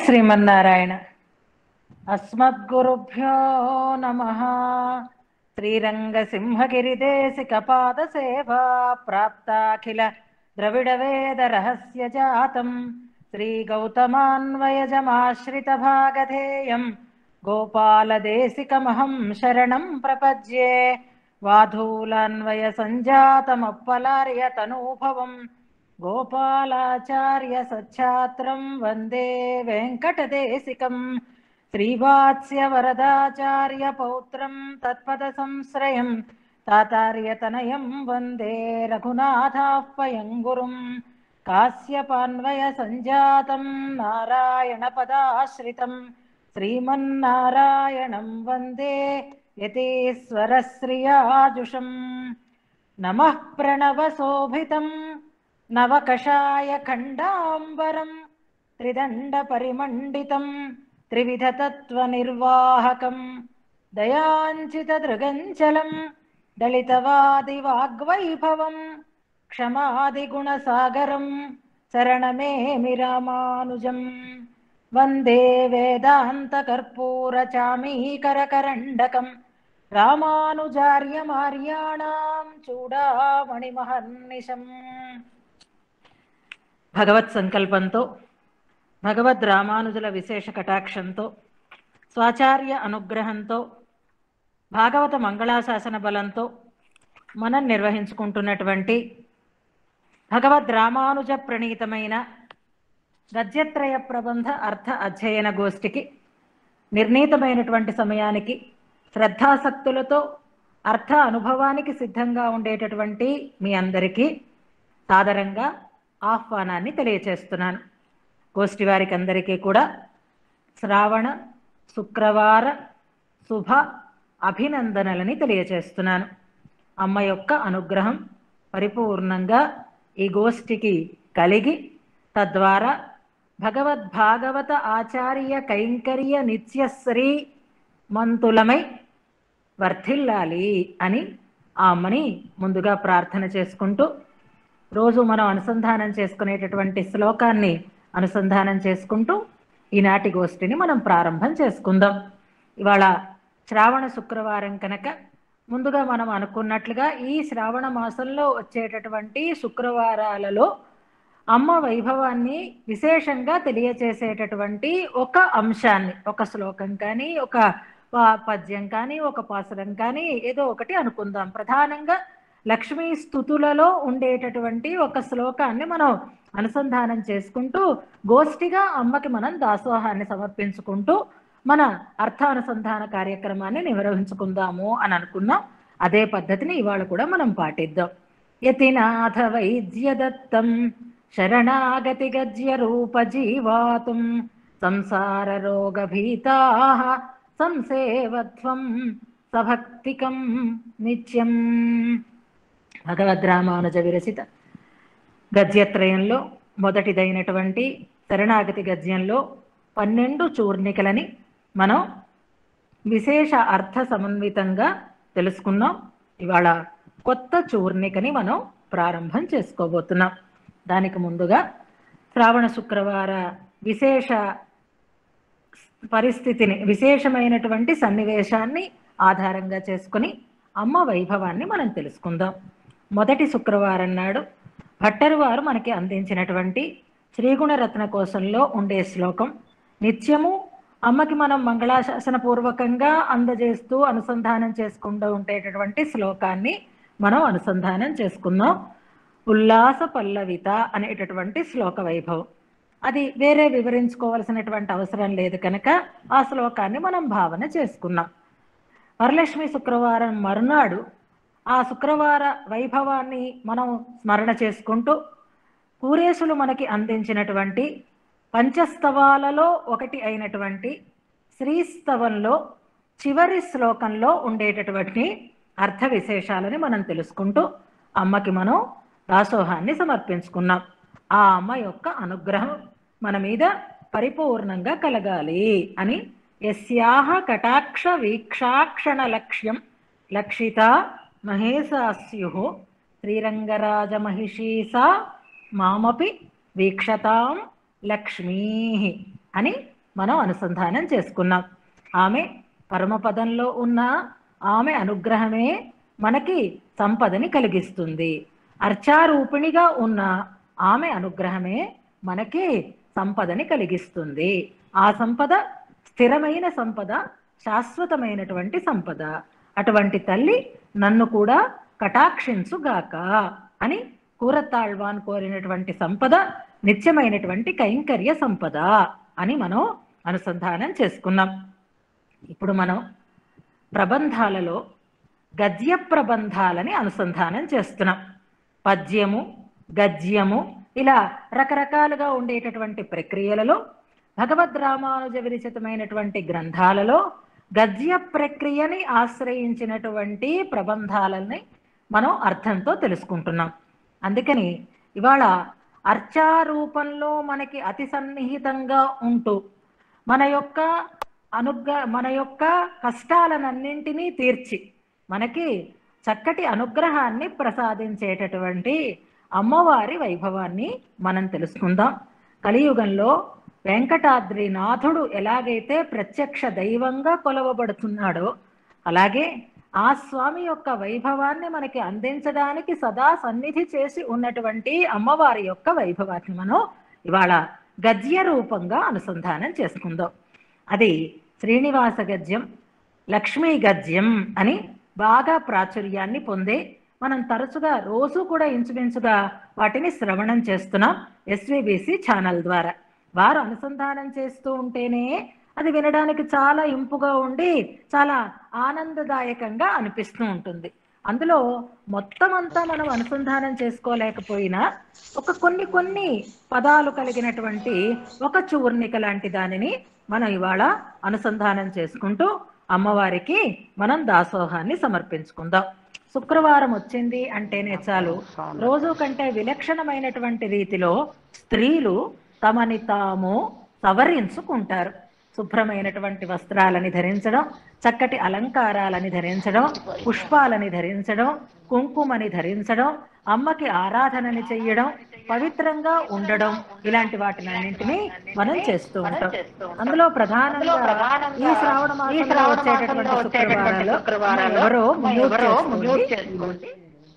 శ్రీమన్నారాయణ అస్మద్గురుభ్యో నమ శ్రీరంగసింహగిరిదేశికపాదసేవా ప్రాప్తాఖిల ద్రవిడవేద రహస్య జాతం శ్రీగౌతమాన్వయజమాశ్రితభాగధేయం గోపాలదేశికమహం శరణం ప్రపద్యే వాధూలాన్వయ సంజాతమప్పలార్య తనూభవం గోపాలాచార్య సచ్ఛాత్రం వందే వెంకటదేశికం శ్రీవాత్స్య వరదాచార్య పౌత్రం తత్పద సంశ్రయం తాతార్యతనయం వందే రఘునాథాపయం గురుం కాశ్యపాన్వయ సంజాతం నారాయణ పదాశ్రితం శ్రీమన్నారాయణం వందే యతీశ్వరశ్రియాజుషం నమః ప్రణవశోభితం నవకషాయ ఖండాంబరం త్రిదండ పరిమండితం త్రివిధ తత్వ నిర్వాహకం దయాంచిత దృగంచలం దళితవాది వాగ్వైభవం క్షమాది గుణసాగరం శరణమేమి రామానుజం వందే వేదాంత కర్పూర చామీకరకరండకం రామానుజార్యమార్యాణం చూడామణిమహర్నిశం భగవత్ సంకల్పంతో భగవద్ రామానుజుల విశేష కటాక్షంతో స్వాచార్య అనుగ్రహంతో భాగవత మంగళాశాసన బలంతో మనం నిర్వహించుకుంటున్నటువంటి భగవద్ రామానుజ ప్రణీతమైన గద్యత్రయ ప్రబంధ అర్థ అధ్యయన గోష్ఠికి నిర్ణీతమైనటువంటి సమయానికి శ్రద్ధాసక్తులతో అర్థ అనుభవానికి సిద్ధంగా ఉండేటటువంటి మీ అందరికీ సాదరంగా ఆహ్వానాన్ని తెలియచేస్తున్నాను గోష్ఠి వారికి అందరికీ కూడా శ్రావణ శుక్రవార శుభ అభినందనలని తెలియచేస్తున్నాను అమ్మ యొక్క అనుగ్రహం పరిపూర్ణంగా ఈ గోష్ఠికి కలిగి తద్వారా భగవద్భాగవత ఆచార్య కైంకర్య నిత్యశ్రీ మంతులమై వర్ధిల్లాలి అని ఆ అమ్మని ముందుగా ప్రార్థన చేసుకుంటూ రోజు మనం అనుసంధానం చేసుకునేటటువంటి శ్లోకాన్ని అనుసంధానం చేసుకుంటూ ఈనాటి గోష్ఠిని మనం ప్రారంభం చేసుకుందాం ఇవాళ శ్రావణ శుక్రవారం కనుక ముందుగా మనం అనుకున్నట్లుగా ఈ శ్రావణ మాసంలో వచ్చేటటువంటి శుక్రవారాలలో అమ్మ వైభవాన్ని విశేషంగా తెలియచేసేటటువంటి ఒక అంశాన్ని ఒక శ్లోకం కానీ ఒక ప- పద్యం కానీ ఒక పాసురం కానీ ఏదో ఒకటి అనుకుందాం ప్రధానంగా లక్ష్మీ స్థుతులలో ఉండేటటువంటి ఒక శ్లోకాన్ని మనం అనుసంధానం చేసుకుంటూ గోష్ఠిగా అమ్మకి మనం దాసోహాన్ని సమర్పించుకుంటూ మన అర్థానుసంధాన కార్యక్రమాన్ని నిర్వహించుకుందాము అని అనుకున్నాం అదే పద్ధతిని ఇవాళ కూడా మనం పాటిద్దాం యతినాథ వైద్యదత్తం శరణాగతి గజ్య రూప జీవాతుం సంసార రోగ భీతా సంసేవత్వం సభక్తికం నిత్యం భగవద్ రామానుజ విరచిత గద్యత్రయంలో మొదటిదైనటువంటి శరణాగతి గద్యంలో పన్నెండు చూర్ణికలని మనం విశేష అర్థ సమన్వితంగా తెలుసుకున్నాం ఇవాళ కొత్త చూర్ణికని మనం ప్రారంభం చేసుకోబోతున్నాం దానికి ముందుగా శ్రావణ శుక్రవార విశేష పరిస్థితిని విశేషమైనటువంటి సన్నివేశాన్ని ఆధారంగా చేసుకుని అమ్మ వైభవాన్ని మనం తెలుసుకుందాం మొదటి శుక్రవారం నాడు భట్టరు వారు మనకి అందించినటువంటి శ్రీగుణరత్న కోశంలో ఉండే శ్లోకం నిత్యము అమ్మకి మనం మంగళాశాసన పూర్వకంగా అందజేస్తూ అనుసంధానం చేసుకుంటూ ఉండేటటువంటి శ్లోకాన్ని మనం అనుసంధానం చేసుకుందాం ఉల్లాస పల్లవిత అనేటటువంటి శ్లోక వైభవం అది వేరే వివరించుకోవాల్సినటువంటి అవసరం లేదు కనుక ఆ శ్లోకాన్ని మనం భావన చేసుకున్నాం వరలక్ష్మి శుక్రవారం మరునాడు ఆ శుక్రవార వైభవాన్ని మనం స్మరణ చేసుకుంటూ కూరేశులు మనకి అందించినటువంటి పంచస్తవాలలో ఒకటి అయినటువంటి శ్రీస్తవంలో చివరి శ్లోకంలో ఉండేటటువంటి అర్థ విశేషాలని మనం తెలుసుకుంటూ అమ్మకి మనం దాసోహాన్ని సమర్పించుకున్నాం ఆ అమ్మ యొక్క అనుగ్రహం మన మీద పరిపూర్ణంగా కలగాలి అని యస్యాహ కటాక్ష వీక్షాక్షణ లక్ష్యం లక్షిత మహేశాస్యు శ్రీరంగరాజ మహిషీసా మామపి వీక్షతాం లక్ష్మీ అని మనం అనుసంధానం చేసుకున్నాం ఆమె పరమపదంలో ఉన్న ఆమె అనుగ్రహమే మనకి సంపదని కలిగిస్తుంది అర్చారూపిణిగా ఉన్న ఆమె అనుగ్రహమే మనకి సంపదని కలిగిస్తుంది ఆ సంపద స్థిరమైన సంపద శాశ్వతమైనటువంటి సంపద అటువంటి తల్లి నన్ను కూడా కటాక్షించుగాక అని కూరతాళ్వాన్ కోరినటువంటి సంపద నిత్యమైనటువంటి కైంకర్య సంపద అని మనం అనుసంధానం చేసుకున్నాం ఇప్పుడు మనం ప్రబంధాలలో గద్య ప్రబంధాలని అనుసంధానం చేస్తున్నాం పద్యము గద్యము ఇలా రకరకాలుగా ఉండేటటువంటి ప్రక్రియలలో భగవద్ రామానుజ విరచితమైనటువంటి గ్రంథాలలో గద్య ప్రక్రియని ఆశ్రయించినటువంటి ప్రబంధాలని మనం అర్థంతో తెలుసుకుంటున్నాం అందుకని ఇవాళ అర్చారూపంలో మనకి అతి సన్నిహితంగా ఉంటూ మన యొక్క అనుగ్ర మన యొక్క కష్టాలనన్నింటినీ తీర్చి మనకి చక్కటి అనుగ్రహాన్ని ప్రసాదించేటటువంటి అమ్మవారి వైభవాన్ని మనం తెలుసుకుందాం కలియుగంలో వెంకటాద్రినాథుడు ఎలాగైతే ప్రత్యక్ష దైవంగా కొలవబడుతున్నాడో అలాగే ఆ స్వామి యొక్క వైభవాన్ని మనకి అందించడానికి సదా సన్నిధి చేసి ఉన్నటువంటి అమ్మవారి యొక్క వైభవాన్ని మనం ఇవాళ గద్య రూపంగా అనుసంధానం చేసుకుందాం అది శ్రీనివాస గద్యం లక్ష్మీ గద్యం అని బాగా ప్రాచుర్యాన్ని పొందే మనం తరచుగా రోజు కూడా ఇంచుమించుగా వాటిని శ్రవణం చేస్తున్నాం ఎస్విబిసి ఛానల్ ద్వారా వారు అనుసంధానం చేస్తూ ఉంటేనే అది వినడానికి చాలా ఇంపుగా ఉండి చాలా ఆనందదాయకంగా అనిపిస్తూ ఉంటుంది అందులో మొత్తం అంతా మనం అనుసంధానం చేసుకోలేకపోయినా ఒక కొన్ని కొన్ని పదాలు కలిగినటువంటి ఒక చూర్ణిక లాంటి దానిని మనం ఇవాళ అనుసంధానం చేసుకుంటూ అమ్మవారికి మనం దాసోహాన్ని సమర్పించుకుందాం శుక్రవారం వచ్చింది అంటేనే చాలు రోజు కంటే విలక్షణమైనటువంటి రీతిలో స్త్రీలు తమని తాము సవరించుకుంటారు శుభ్రమైనటువంటి వస్త్రాలని ధరించడం చక్కటి అలంకారాలని ధరించడం పుష్పాలని ధరించడం కుంకుమని ధరించడం అమ్మకి ఆరాధనని చెయ్యడం పవిత్రంగా ఉండడం ఇలాంటి వాటినన్నింటినీ మనం చేస్తూ ఉంటాం అందులో ప్రధానంగా ఈ శ్రావణ మాసంలో వచ్చేటటువంటి శుక్రవారాలు ఎవరో మ్యూట్ చేసుకోండి.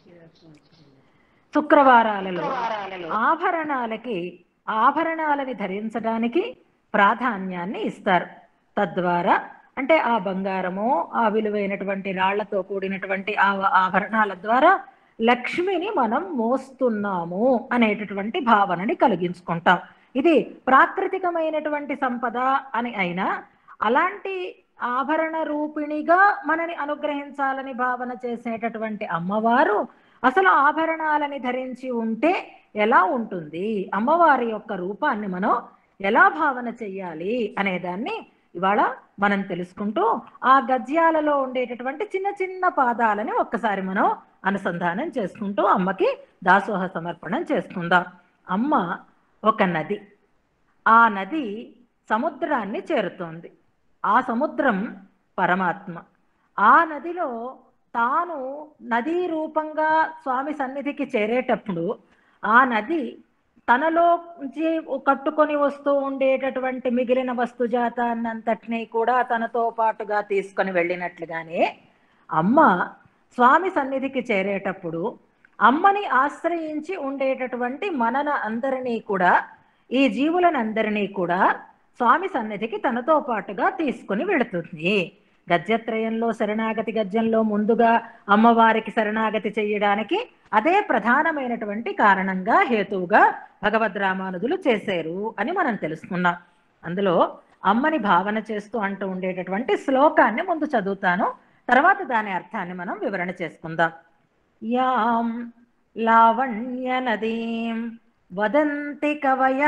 శుక్రవారాలలో ఆభరణాలకి ఆభరణాలని ధరించడానికి ప్రాధాన్యాన్ని ఇస్తారు తద్వారా అంటే ఆ బంగారము ఆ విలువైనటువంటి రాళ్లతో కూడినటువంటి ఆ ఆభరణాల ద్వారా లక్ష్మిని మనం మోస్తున్నాము అనేటటువంటి భావనని కలిగించుకుంటాం ఇది ప్రాకృతికమైనటువంటి సంపద అని అయినా అలాంటి ఆభరణ రూపిణిగా మనని అనుగ్రహించాలని భావన చేసేటటువంటి అమ్మవారు అసలు ఆభరణాలని ధరించి ఉంటే ఎలా ఉంటుంది అమ్మవారి యొక్క రూపాన్ని మనం ఎలా భావన చెయ్యాలి అనేదాన్ని ఇవాళ మనం తెలుసుకుంటూ ఆ గద్యాలలో ఉండేటటువంటి చిన్న చిన్న పాదాలని ఒక్కసారి మనం అనుసంధానం చేసుకుంటూ అమ్మకి దాసోహ సమర్పణం చేసుకుందాం అమ్మ ఒక నది ఆ నది సముద్రాన్ని చేరుతోంది ఆ సముద్రం పరమాత్మ ఆ నదిలో తాను నదీ రూపంగా స్వామి సన్నిధికి చేరేటప్పుడు ఆ నది తనలో నుంచి కట్టుకొని వస్తూ ఉండేటటువంటి మిగిలిన వస్తుజాతాన్నంతటినీ కూడా తనతో పాటుగా తీసుకొని వెళ్ళినట్లుగానే అమ్మ స్వామి సన్నిధికి చేరేటప్పుడు అమ్మని ఆశ్రయించి ఉండేటటువంటి మనన అందరినీ కూడా ఈ జీవులనందరినీ కూడా స్వామి సన్నిధికి తనతో పాటుగా తీసుకుని వెళుతుంది గద్యత్రయంలో శరణాగతి గద్యంలో ముందుగా అమ్మవారికి శరణాగతి చెయ్యడానికి అదే ప్రధానమైనటువంటి కారణంగా హేతువుగా భగవద్ రామానుజులు చేశారు అని మనం తెలుసుకున్నాం అందులో అమ్మని భావన చేస్తూ అంటూ ఉండేటటువంటి శ్లోకాన్ని ముందు చదువుతాను తర్వాత దాని అర్థాన్ని మనం వివరణ చేసుకుందాం యాం లావణ్య నదీం వదంతి కవయ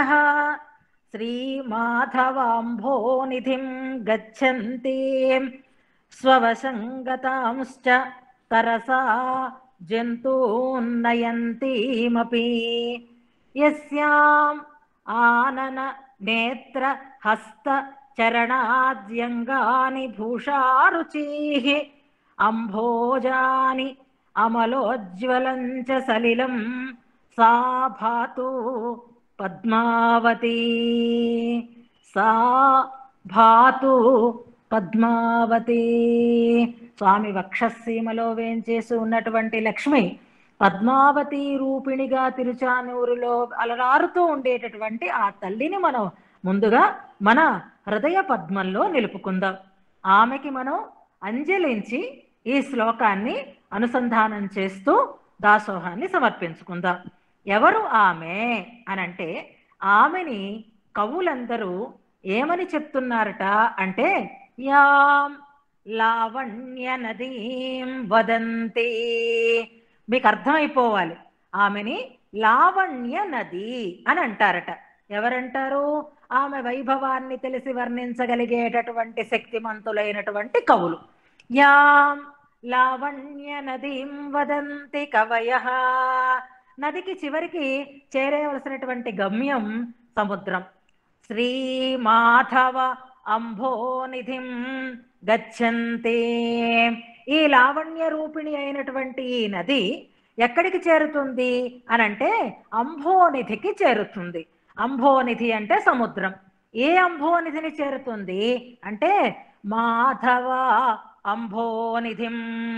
శ్రీమాధవాంభోనిధిం గచ్చంతి స్వవశంగతాంశ్చ తరసా జంతూన్నయంతీమపి యస్యాం ఆనన నేత్ర హస్త చరణాద్యంగాని భూషారుచీః అంభోజాని అమలోజ్వలం చ సలిలం సా భాతు పద్మావతి సా భాతు పద్మావతి స్వామి వక్షసీమలో వేంచేసి ఉన్నటువంటి లక్ష్మి పద్మావతి రూపిణిగా తిరుచానూరులో అలరారుతూ ఉండేటటువంటి ఆ తల్లిని మనం ముందుగా మన హృదయ పద్మంలో నిలుపుకుందాం ఆమెకి మనం అంజలించి ఈ శ్లోకాన్ని అనుసంధానం చేస్తూ దాసోహాన్ని సమర్పించుకుందాం ఎవరు ఆమె అనంటే ఆమెని కవులందరూ ఏమని చెప్తున్నారట అంటే యాం లావణ్య నదీం వదంతి మీకు అర్థమైపోవాలి ఆమెని లావణ్య నది అని అంటారట ఎవరంటారు ఆమె వైభవాన్ని తెలిసి వర్ణించగలిగేటటువంటి శక్తిమంతులైనటువంటి కవులు యాం లావణ్య నదీం వదంతి కవయ నదికి చివరికి చేరేవలసినటువంటి గమ్యం సముద్రం శ్రీ మాధవ అంభోనిధిం గచ్చంతే ఈ లావణ్య రూపిణి అయినటువంటి ఈ నది ఎక్కడికి చేరుతుంది అని అంటే అంభోనిధికి చేరుతుంది అంభోనిధి అంటే సముద్రం ఏ అంభోనిధిని చేరుతుంది అంటే మాధవ అంభోనిధిం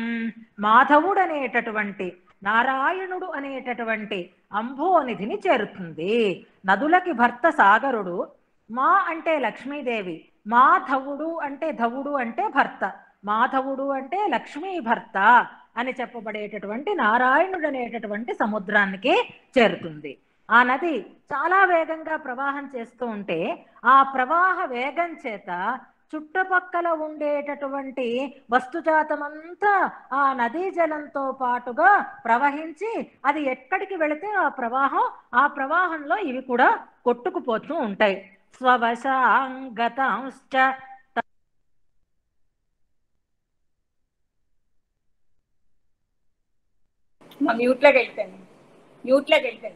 మాధవుడు అనేటటువంటి నారాయణుడు అనేటటువంటి అంభోనిధిని చేరుతుంది నదులకి భర్త సాగరుడు మా అంటే లక్ష్మీదేవి మాధవుడు అంటే ధవుడు అంటే భర్త మాధవుడు అంటే లక్ష్మీ భర్త అని చెప్పబడేటటువంటి నారాయణుడు అనేటటువంటి సముద్రానికి చేరుతుంది ఆ నది చాలా వేగంగా ప్రవాహం చేస్తూ ఉంటే ఆ ప్రవాహ వేగం చేత చుట్టుపక్కల ఉండేటటువంటి వస్తుజాతమంతా ఆ నదీ జలంతో పాటుగా ప్రవహించి అది ఎక్కడికి వెళితే ఆ ప్రవాహం ఆ ప్రవాహంలో ఇవి కూడా కొట్టుకుపోతూ ఉంటాయి స్వవశాంగతాంశ్చ మా మ్యూట్లోకి వెళ్ళిపోయాను మ్యూట్లోకి వెళ్ళిపోయాను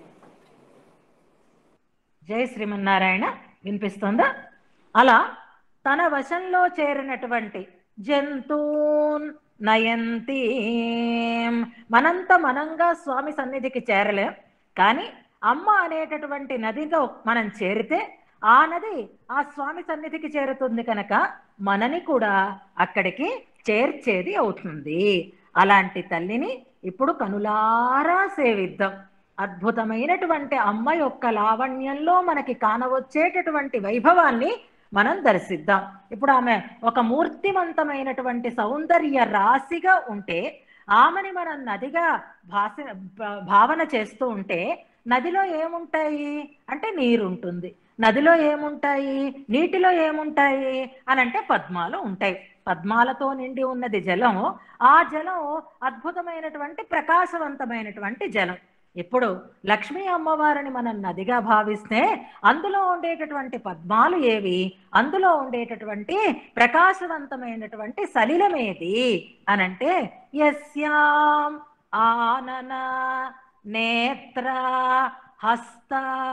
జై శ్రీమన్నారాయణ వినిపిస్తుందా అలా తన వశంలో చేరినటువంటి జంతూన్ నయంతి మనంత మనంగా స్వామి సన్నిధికి చేరలేం కానీ అమ్మ అనేటటువంటి నదిలో మనం చేరితే ఆ నది ఆ స్వామి సన్నిధికి చేరుతుంది కనుక మనని కూడా అక్కడికి చేర్చేది అవుతుంది అలాంటి తల్లిని ఇప్పుడు కనులారా సేవిద్దాం అద్భుతమైనటువంటి అమ్మ యొక్క లావణ్యంలో మనకి కానవచ్చేటటువంటి వైభవాన్ని మనం దర్శిద్దాం ఇప్పుడు ఆమె ఒక మూర్తిమంతమైనటువంటి సౌందర్య రాశిగా ఉంటే ఆమెని మనం నదిగా భాష భా- భావన చేస్తూ ఉంటే నదిలో ఏముంటాయి అంటే నీరు ఉంటుంది నదిలో ఏముంటాయి నీటిలో ఏముంటాయి అని అంటే పద్మాలు ఉంటాయి పద్మాలతో నిండి ఉన్నది జలం ఆ జలం అద్భుతమైనటువంటి ప్రకాశవంతమైనటువంటి జలం ఇప్పుడు లక్ష్మీ అమ్మవారిని మనం నదిగా భావిస్తే అందులో ఉండేటటువంటి పద్మాలు ఏవి అందులో ఉండేటటువంటి ప్రకాశవంతమైనటువంటి సలిలమేది అనంటే యస్యాం ఆనన నేత్ర హస్త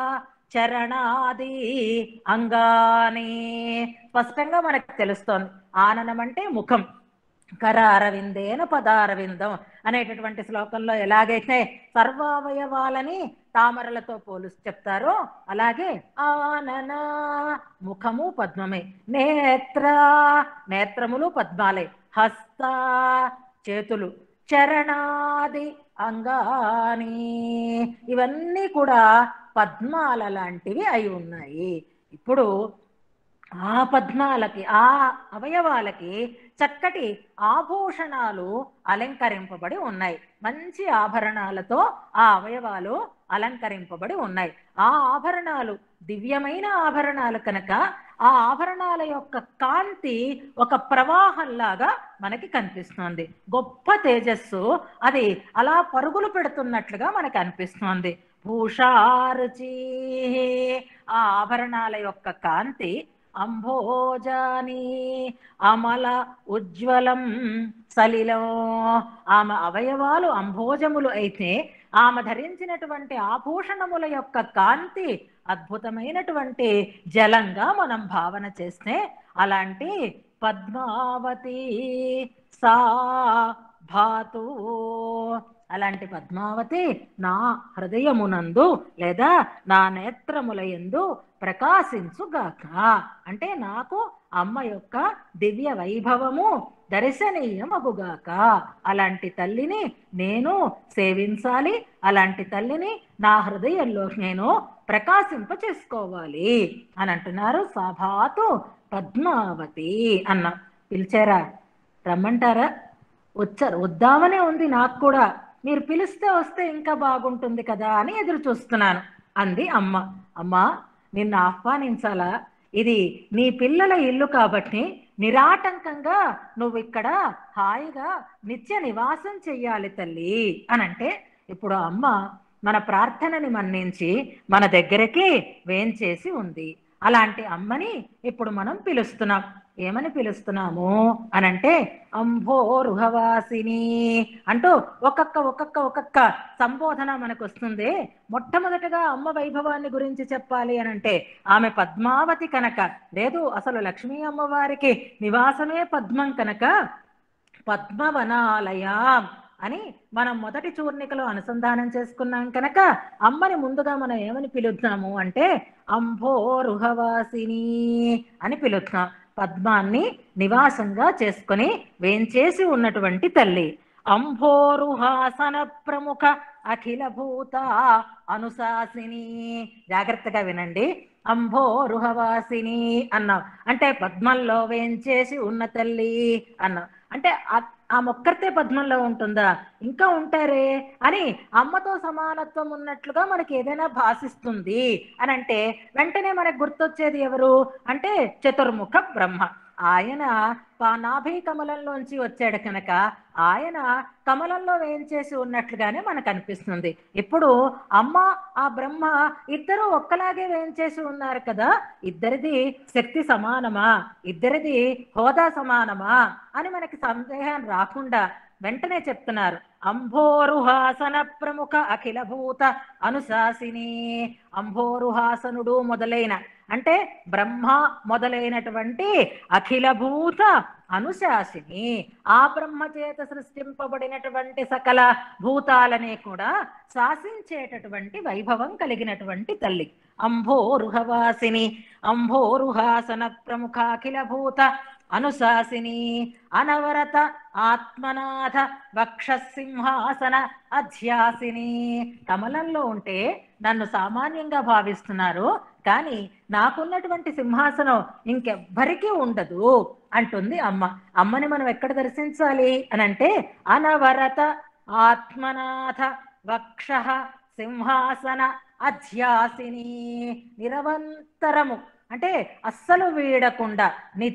చరణాది అంగాని స్పష్టంగా మనకు తెలుస్తోంది ఆననం అంటే ముఖం కర అరవిందేన పదారవిందం అనేటటువంటి శ్లోకంలో ఎలాగైతే సర్వావయవాలని తామరలతో పోలుసి చెప్తారో అలాగే ఆనన ముఖము పద్మమే నేత్ర నేత్రములు పద్మాలే హస్త చేతులు చరణాది అంగాని ఇవన్నీ కూడా పద్మాల లాంటివి అయి ఉన్నాయి ఇప్పుడు ఆ పద్మాలకి ఆ అవయవాలకి చక్కటి ఆభూషణాలు అలంకరింపబడి ఉన్నాయి మంచి ఆభరణాలతో ఆ అవయవాలు అలంకరింపబడి ఉన్నాయి ఆ ఆభరణాలు దివ్యమైన ఆభరణాలు కనుక ఆ ఆభరణాల యొక్క కాంతి ఒక ప్రవాహంలాగా మనకి కనిపిస్తుంది గొప్ప తేజస్సు అది అలా పరుగులు పెడుతున్నట్లుగా మనకి అనిపిస్తుంది భూషారుచి ఆ ఆభరణాల యొక్క కాంతి అంభోజాని అమల ఉజ్వలం సలిలం ఆమె అవయవాలు అంభోజములు అయితే ఆమె ధరించినటువంటి ఆభూషణముల యొక్క కాంతి అద్భుతమైనటువంటి జలంగా మనం భావన చేస్తే అలాంటి పద్మావతి సా భాతు అలాంటి పద్మావతి నా హృదయమునందు లేదా నా నేత్రములయందు ప్రకాశించుగాక అంటే నాకు అమ్మ యొక్క దివ్య వైభవము దర్శనీయమగుగాక అలాంటి తల్లిని నేను సేవించాలి అలాంటి తల్లిని నా హృదయంలో నేను ప్రకాశింప చేసుకోవాలి అని అంటున్నారు సాభాతు పద్మావతి అన్న పిలిచారా రమ్మంటారా వచ్చారు వద్దామనే ఉంది నాకు కూడా మీరు పిలిస్తే వస్తే ఇంకా బాగుంటుంది కదా అని ఎదురు చూస్తున్నాను అంది అమ్మ అమ్మ నిన్ను ఆహ్వానించాలా ఇది నీ పిల్లల ఇల్లు కాబట్టి నిరాటంకంగా నువ్వు ఇక్కడ హాయిగా నిత్య నివాసం చెయ్యాలి తల్లి అని అంటే ఇప్పుడు అమ్మ మన ప్రార్థనని మన్నించి మన దగ్గరికి వేంచేసి ఉంది అలాంటి అమ్మని ఇప్పుడు మనం పిలుస్తున్నాం ఏమని పిలుస్తున్నాము అనంటే అంభోరుహవాసిని అంటూ ఒక్కొక్క ఒక్కొక్క ఒక్కొక్క సంబోధన మనకు వస్తుంది మొట్టమొదటగా అమ్మ వైభవాన్ని గురించి చెప్పాలి అనంటే ఆమె పద్మావతి కనుక లేదు అసలు లక్ష్మీ అమ్మవారికి నివాసమే పద్మం కనుక పద్మవనాలయం అని మనం మొదటి చూర్ణికలో అనుసంధానం చేసుకున్నాం కనుక అమ్మని ముందుగా మనం ఏమని పిలుద్దాము అంటే అంభోరుహవాసిని అని పిలుద్దాం పద్మాన్ని నివాసంగా చేసుకొని వేంచేసి ఉన్నటువంటి తల్లి అంభోరుహాసన ప్రముఖ అఖిల భూత అనుశాసిని జాగ్రత్తగా వినండి అంభోరుహవాసిని అన్నాం అంటే పద్మంలో వేంచేసి ఉన్న తల్లి అన్నాం అంటే ఆ- ఆ మొక్కర్తే పద్మంలో ఉంటుందా ఇంకా ఉంటారే అని అమ్మతో సమానత్వం ఉన్నట్లుగా మనకి ఏదైనా భాషిస్తుంది అని అంటే వెంటనే మనకు గుర్తొచ్చేది ఎవరు అంటే చతుర్ముఖ బ్రహ్మ ఆయన పా- నాభి కమలంలోంచి వచ్చాడు కనుక ఆయన కమలంలో వేయించేసి ఉన్నట్లుగానే మనకు అనిపిస్తుంది ఇప్పుడు అమ్మ ఆ బ్రహ్మ ఇద్దరు ఒక్కలాగే వేయించేసి ఉన్నారు కదా ఇద్దరిది శక్తి సమానమా ఇద్దరిది హోదా సమానమా అని మనకి సందేహం రాకుండా వెంటనే చెప్తున్నారు అంభోరుహాసన ప్రముఖ అఖిల భూత అనుశాసిని అంభోరుహాసనుడు మొదలైన అంటే బ్రహ్మ మొదలైనటువంటి అఖిల భూత అనుశాసిని ఆ బ్రహ్మ చేత సృష్టింపబడినటువంటి సకల భూతాలని కూడా శాసించేటటువంటి వైభవం కలిగినటువంటి తల్లి అంభోరుహవాసిని అంభోరుహాసన ప్రముఖ అఖిల భూత అనుశాసిని అనవరత ఆత్మనాథ వక్షసింహాసన అధ్యాసిని కమలంలో ఉంటే నన్ను సామాన్యంగా భావిస్తున్నారు కానీ నాకున్నటువంటి సింహాసనం ఇంకెవ్వరికీ ఉండదు అంటుంది అమ్మ అమ్మని మనం ఎక్కడ దర్శించాలి అని అంటే అనవరత ఆత్మనాథ వక్ష సింహాసన అధ్యాసిని నిరవంతరము అంటే అస్సలు వీడకుండా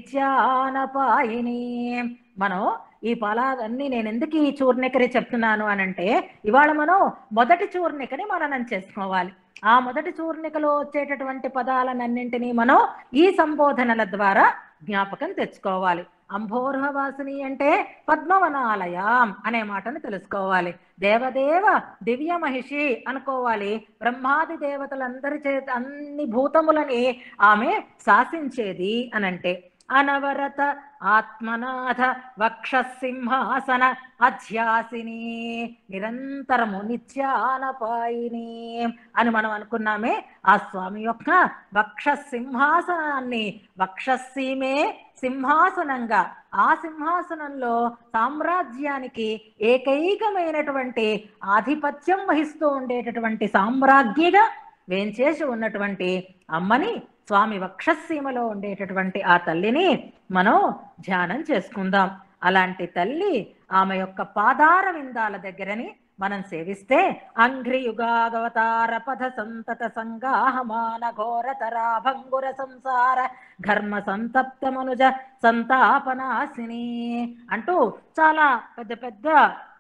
నిత్యానపాయిని మనం ఈ ఫలాలన్నీ నేను ఎందుకు ఈ చూర్ణికని చెప్తున్నాను అని అంటే ఇవాళ మనం మొదటి చూర్ణికని మననం చేసుకోవాలి ఆ మొదటి చూర్ణికలో వచ్చేటటువంటి పదాలన్నింటినీ మనం ఈ సంబోధనల ద్వారా జ్ఞాపకం తెచ్చుకోవాలి అంభోర్హవాసిని అంటే పద్మవనాలయం అనే మాటను తెలుసుకోవాలి దేవదేవ దివ్య మహిషి అనుకోవాలి బ్రహ్మాది దేవతలందరి చేత అన్ని భూతములని ఆమె శాసించేది అనంటే అనవరత ఆత్మనాథ వక్షసింహాసన అధ్యాసిని నిరంతరము నిత్యానపాయిని అని మనం అనుకున్నామే ఆ స్వామి యొక్క వక్ష సింహాసనాన్ని వక్షసీమే సింహాసనంగా ఆ సింహాసనంలో సామ్రాజ్యానికి ఏకైకమైనటువంటి ఆధిపత్యం వహిస్తూ ఉండేటటువంటి సామ్రాజ్ఞిగా వేంచేసి ఉన్నటువంటి అమ్మని స్వామి వక్షసీమలో ఉండేటటువంటి ఆ తల్లిని మనం ధ్యానం చేసుకుందాం అలాంటి తల్లి ఆమె యొక్క పాదార విందాల దగ్గరని మనం సేవిస్తే అంఘ్రియుగాగవతార పథ సంతత సంగాహమాన ఘోరతరా భంగుర సంసార ఘర్మ సంతప్త మనుజ సంతాపనాశిని అంటూ చాలా పెద్ద పెద్ద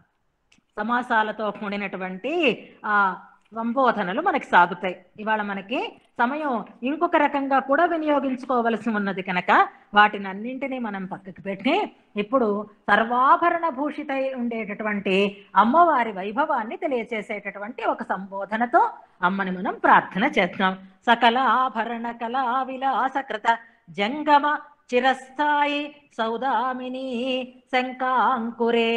సమాసాలతో కూడినటువంటి ఆ సంబోధనలు మనకి సాగుతాయి ఇవాళ మనకి సమయం ఇంకొక రకంగా కూడా వినియోగించుకోవలసి ఉన్నది కనుక వాటిని అన్నింటినీ మనం పక్కకి పెట్టి ఇప్పుడు సర్వాభరణ భూషితై ఉండేటటువంటి అమ్మవారి వైభవాన్ని తెలియచేసేటటువంటి ఒక సంబోధనతో అమ్మని మనం ప్రార్థన చేద్దాం సకల ఆభరణ కళా విలాసకృత జంగమ చిరస్థాయి సౌదామిని శంకాంకురే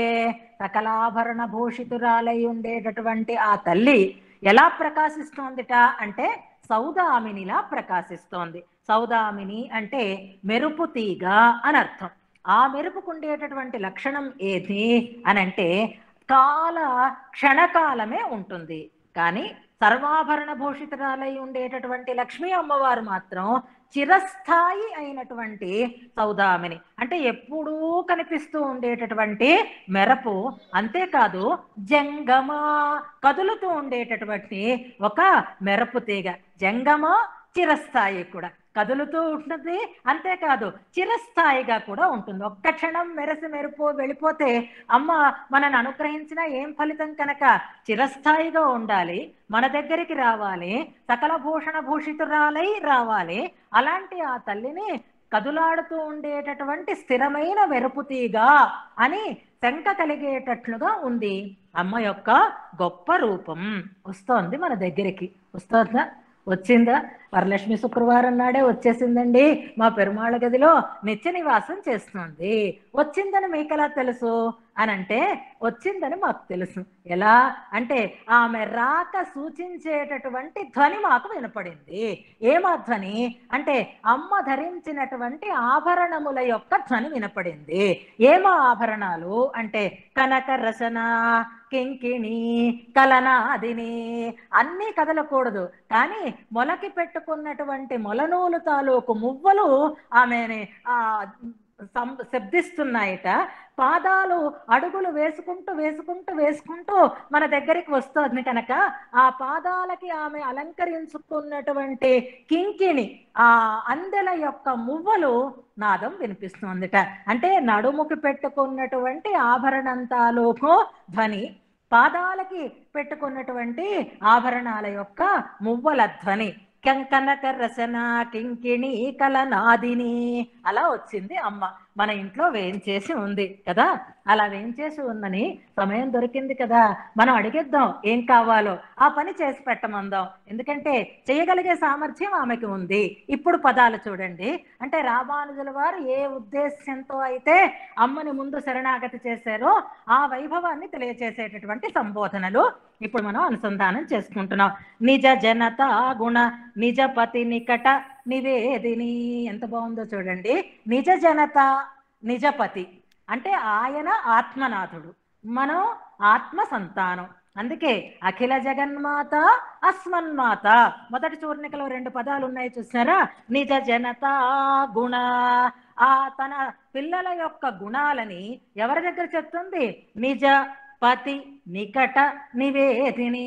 సకలాభరణ భూషితురాలై ఉండేటటువంటి ఆ తల్లి ఎలా ప్రకాశిస్తోందిట అంటే సౌదామినిలా ప్రకాశిస్తోంది సౌదామిని అంటే మెరుపు తీగ అని అర్థం ఆ మెరుపుకుండేటటువంటి లక్షణం ఏది అని అంటే కాల క్షణకాలమే ఉంటుంది కానీ సర్వాభరణ భూషితురాలై ఉండేటటువంటి లక్ష్మీ అమ్మవారు మాత్రం చిరస్థాయి అయినటువంటి సౌదామిని అంటే ఎప్పుడూ కనిపిస్తూ ఉండేటటువంటి మెరపు అంతేకాదు జంగమ కదులుతూ ఉండేటటువంటి ఒక మెరపు తీగ జంగమ చిరస్థాయి కూడా కదులుతూ ఉంటుంది అంతేకాదు చిరస్థాయిగా కూడా ఉంటుంది ఒక్క క్షణం మెరసి మెరుపు వెళ్ళిపోతే అమ్మ మనని అనుగ్రహించిన ఏం ఫలితం కనుక చిరస్థాయిగా ఉండాలి మన దగ్గరికి రావాలి సకల భూషణ భూషితురాలై రావాలి అలాంటి ఆ తల్లిని కదులాడుతూ ఉండేటటువంటి స్థిరమైన మెరుపు తీగ అని శంక కలిగేటట్లుగా ఉంది అమ్మ యొక్క గొప్ప రూపం వస్తోంది మన దగ్గరికి వస్తోందా వచ్చిందా వరలక్ష్మి శుక్రవారం నాడే వచ్చేసిందండి మా పెరుమాళ గదిలో నిత్య నివాసం చేస్తుంది వచ్చిందని మీకు ఎలా తెలుసు అని అంటే వచ్చిందని మాకు తెలుసు ఎలా అంటే ఆమె రాక సూచించేటటువంటి ధ్వని మాకు వినపడింది ఏమా ధ్వని అంటే అమ్మ ధరించినటువంటి ఆభరణముల యొక్క ధ్వని వినపడింది ఏమా ఆభరణాలు అంటే కనక రసన కింకిణి కలనాదిని అన్నీ కదలకూడదు కానీ మొలకి పెట్టుకున్నటువంటి మొలనూలు తాలూకు మువ్వలు ఆమెని ఆ సం- శబ్దిస్తున్నాయట పాదాలు అడుగులు వేసుకుంటూ వేసుకుంటూ వేసుకుంటూ మన దగ్గరికి వస్తుంది కనుక ఆ పాదాలకి ఆమె అలంకరించుకున్నటువంటి కింకిణి ఆ అందెల యొక్క మువ్వలు నాదం వినిపిస్తుందిట అంటే నడుముకి పెట్టుకున్నటువంటి ఆభరణం తాలూకు ధ్వని పాదాలకి పెట్టుకున్నటువంటి ఆభరణాల యొక్క మువ్వల ధ్వని కంకనక రసన కింకిణి కలనాదిని అలా వచ్చింది అమ్మ మన ఇంట్లో వేయించేసి ఉంది కదా అలా వేయించేసి ఉందని సమయం దొరికింది కదా మనం అడిగేద్దాం ఏం కావాలో ఆ పని చేసి పెట్టమందాం ఎందుకంటే చేయగలిగే సామర్థ్యం ఆమెకి ఉంది ఇప్పుడు పదాలు చూడండి అంటే రామానుజుల వారు ఏ ఉద్దేశ్యంతో అయితే అమ్మని ముందు శరణాగతి చేశారో ఆ వైభవాన్ని తెలియచేసేటటువంటి సంబోధనలు ఇప్పుడు మనం అనుసంధానం చేసుకుంటున్నాం నిజ జనత గుణ నిజ పతి నికట నివేదిని ఎంత బాగుందో చూడండి నిజ జనత నిజపతి అంటే ఆయన ఆత్మనాథుడు మనం ఆత్మ సంతానం అందుకే అఖిల జగన్మాత అస్మన్మాత మొదటి చూర్ణికలో రెండు పదాలు ఉన్నాయి చూసారా నిజ జనత గుణ ఆ తన పిల్లల యొక్క గుణాలని ఎవరి దగ్గర చెప్తుంది నిజ పతి నికట నివేదిని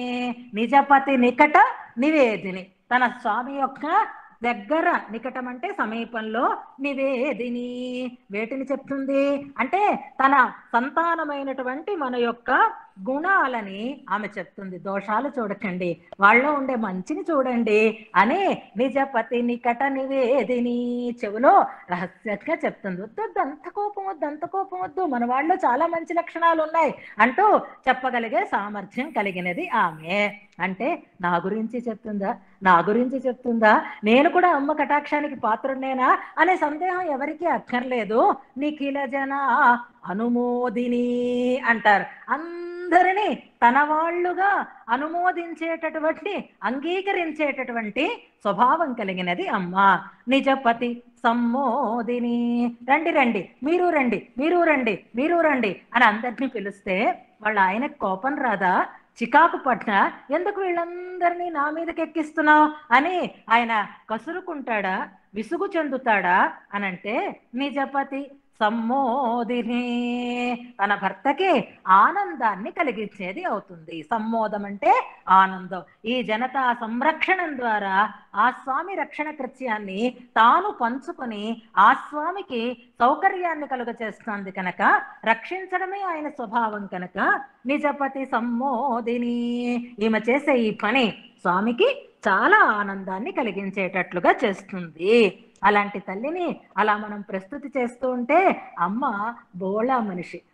నిజపతి నికట నివేదిని తన స్వామి యొక్క దగ్గర నికటం అంటే సమీపంలో నివేదిని వేటిని చెప్తుంది అంటే తన సంతానమైనటువంటి మన యొక్క గుణాలని ఆమె చెప్తుంది దోషాలు చూడకండి వాళ్ళలో ఉండే మంచిని చూడండి అని నిజపతి నికట నివేదిని చెవులో రహస్యంగా చెప్తుంది వద్దు వద్దు, అంత కోపం వద్దు అంత కోపం వద్దు మన వాళ్ళలో చాలా మంచి లక్షణాలు ఉన్నాయి అంటూ చెప్పగలిగే సామర్థ్యం కలిగినది ఆమె అంటే నా గురించి చెప్తుందా నా గురించి చెప్తుందా నేను కూడా అమ్మ కటాక్షానికి పాత్రుడేనా అనే సందేహం ఎవరికీ అక్కర్లేదు నిఖిల జన అనుమోదిని అంటారు అందరినీ తన వాళ్ళుగా అనుమోదించేటటువంటి అంగీకరించేటటువంటి స్వభావం కలిగినది అమ్మ నిజపతి సమ్మోదిని రండి రండి మీరు రండి మీరు రండి మీరు రండి అని అందరినీ పిలిస్తే వాళ్ళ ఆయనకు కోపం రాదా చికాకు పట్ల ఎందుకు వీళ్ళందరినీ నా మీదకి ఎక్కిస్తున్నావు అని ఆయన కసురుకుంటాడా విసుగు చెందుతాడా అనంటే నిజపతి సమ్మోదిని తన భర్తకి ఆనందాన్ని కలిగించేది అవుతుంది సమ్మోదం అంటే ఆనందం ఈ జనతా సంరక్షణం ద్వారా ఆ స్వామి రక్షణ కృత్యాన్ని తాను పంచుకొని ఆ స్వామికి సౌకర్యాన్ని కలుగ చేస్తుంది కనుక రక్షించడమే ఆయన స్వభావం కనుక నిజపతి సమ్మోదిని ఈమె చేసే ఈ పని స్వామికి చాలా ఆనందాన్ని కలిగించేటట్లుగా చేస్తుంది అలాంటి తల్లిని అలా మనం ప్రస్తుతి చేస్తూ ఉంటే అమ్మ బోళా మనిషి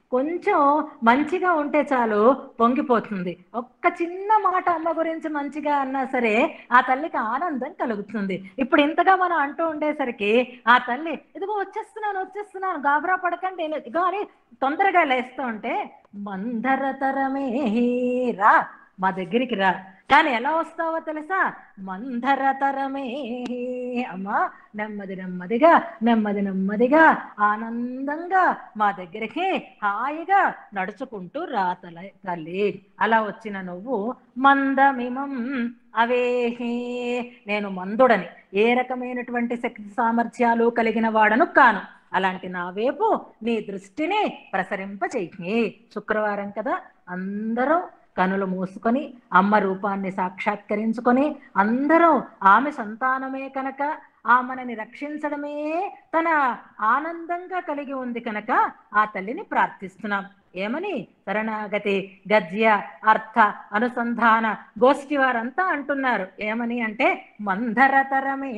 కొంచెం మంచిగా ఉంటే చాలు పొంగిపోతుంది ఒక్క చిన్న మాట అమ్మ గురించి మంచిగా అన్నా సరే ఆ తల్లికి ఆనందం కలుగుతుంది ఇప్పుడు ఇంతగా మనం అంటూ ఉండేసరికి ఆ తల్లి ఇదిగో వచ్చేస్తున్నాను వచ్చేస్తున్నాను గాబరా పడకండి నేను ఇదిగో అని తొందరగా లేస్తూ ఉంటే మందరతరమే రా మా దగ్గరికి రా కానీ ఎలా వస్తావో తెలుసా మందరతరమే అమ్మా నెమ్మది నెమ్మదిగా నెమ్మది నెమ్మదిగా ఆనందంగా మా దగ్గరికి హాయిగా నడుచుకుంటూ రా తల తల్లి అలా వచ్చిన నువ్వు మందమిమం అవేహి నేను మందుడని ఏ రకమైనటువంటి శక్తి సామర్థ్యాలు కలిగిన వాడను కాను అలాంటి నా వైపు నీ దృష్టిని ప్రసరింప చెయ్యి శుక్రవారం కదా అందరూ కనులు మూసుకొని అమ్మ రూపాన్ని సాక్షాత్కరించుకొని అందరూ ఆమె సంతానమే కనుక ఆమెనని రక్షించడమే తన ఆనందంగా కలిగి ఉంది కనుక ఆ తల్లిని ప్రార్థిస్తున్నాం ఏమని శరణాగతి గద్య అర్థ అనుసంధాన గోష్ఠి వారంతా అంటున్నారు ఏమని అంటే మందరతరమే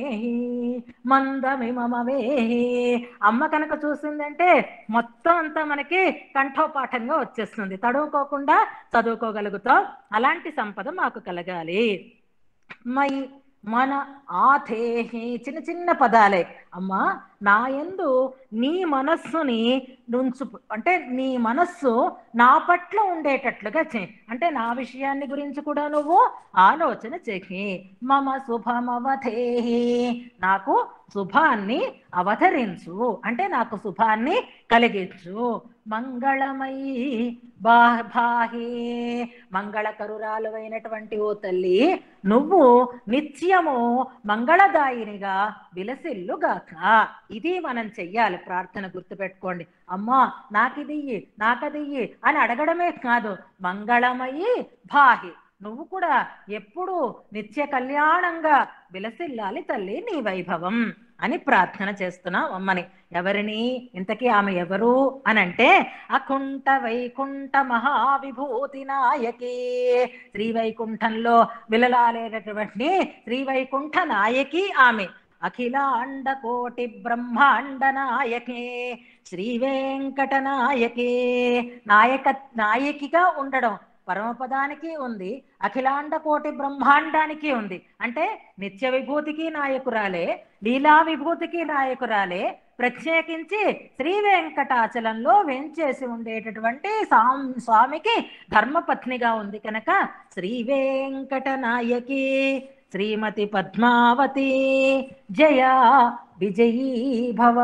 మందమిమమవే అమ్మ కనుక చూసిందంటే మొత్తం అంతా మనకి కంఠోపాఠంగా వచ్చేస్తుంది తడువుకోకుండా చదువుకోగలుగుతాం అలాంటి సంపద మాకు కలగాలి మై మన ఆథేహి చిన్న చిన్న పదాలే అమ్మా నా యందు నీ మనస్సుని నుంచు అంటే నీ మనస్సు నా పట్ల ఉండేటట్లుగా చేయి అంటే నా విషయాన్ని గురించి కూడా నువ్వు ఆలోచన చేయి మమ శుభమవధేహి నాకు శుభాన్ని అవతరించు అంటే నాకు శుభాన్ని కలిగించు మంగళమయి బాహి మంగళకరురాలు అయినటువంటి ఓ తల్లి నువ్వు నిత్యము మంగళదాయినిగా విలసిల్లుగాక ఇది మనం చెయ్యాలి ప్రార్థన గుర్తుపెట్టుకోండి అమ్మా నాకిదియ్యి నాకదియ్యి అని అడగడమే కాదు మంగళమయి భాహి నువ్వు కూడా ఎప్పుడు నిత్య కళ్యాణంగా విలసిల్లాలి తల్లి నీ వైభవం అని ప్రార్థన చేస్తున్నాం అమ్మని ఎవరిని ఇంతకీ ఆమె ఎవరు అని అంటే అకుంఠ వైకుంఠ మహావిభూతి నాయకి శ్రీ వైకుంఠంలో విలలాలేటటువంటి శ్రీ వైకుంఠ నాయకి ఆమె అఖిలాండ కోటి బ్రహ్మాండ నాయకే శ్రీ వెంకట నాయకే నాయక నాయకిగా ఉండడం పరమపదానికి ఉంది అఖిలాండ కోటి బ్రహ్మాండానికి ఉంది అంటే నిత్య విభూతికి నాయకురాలే లీలా విభూతికి నాయకురాలే ప్రత్యేకించి శ్రీ వెంకటాచలంలో వెంచేసి ఉండేటటువంటి సాం- స్వామికి ధర్మపత్నిగా ఉంది కనుక శ్రీ వెంకట నాయకి శ్రీమతి పద్మావతి జయ విజయీ భవ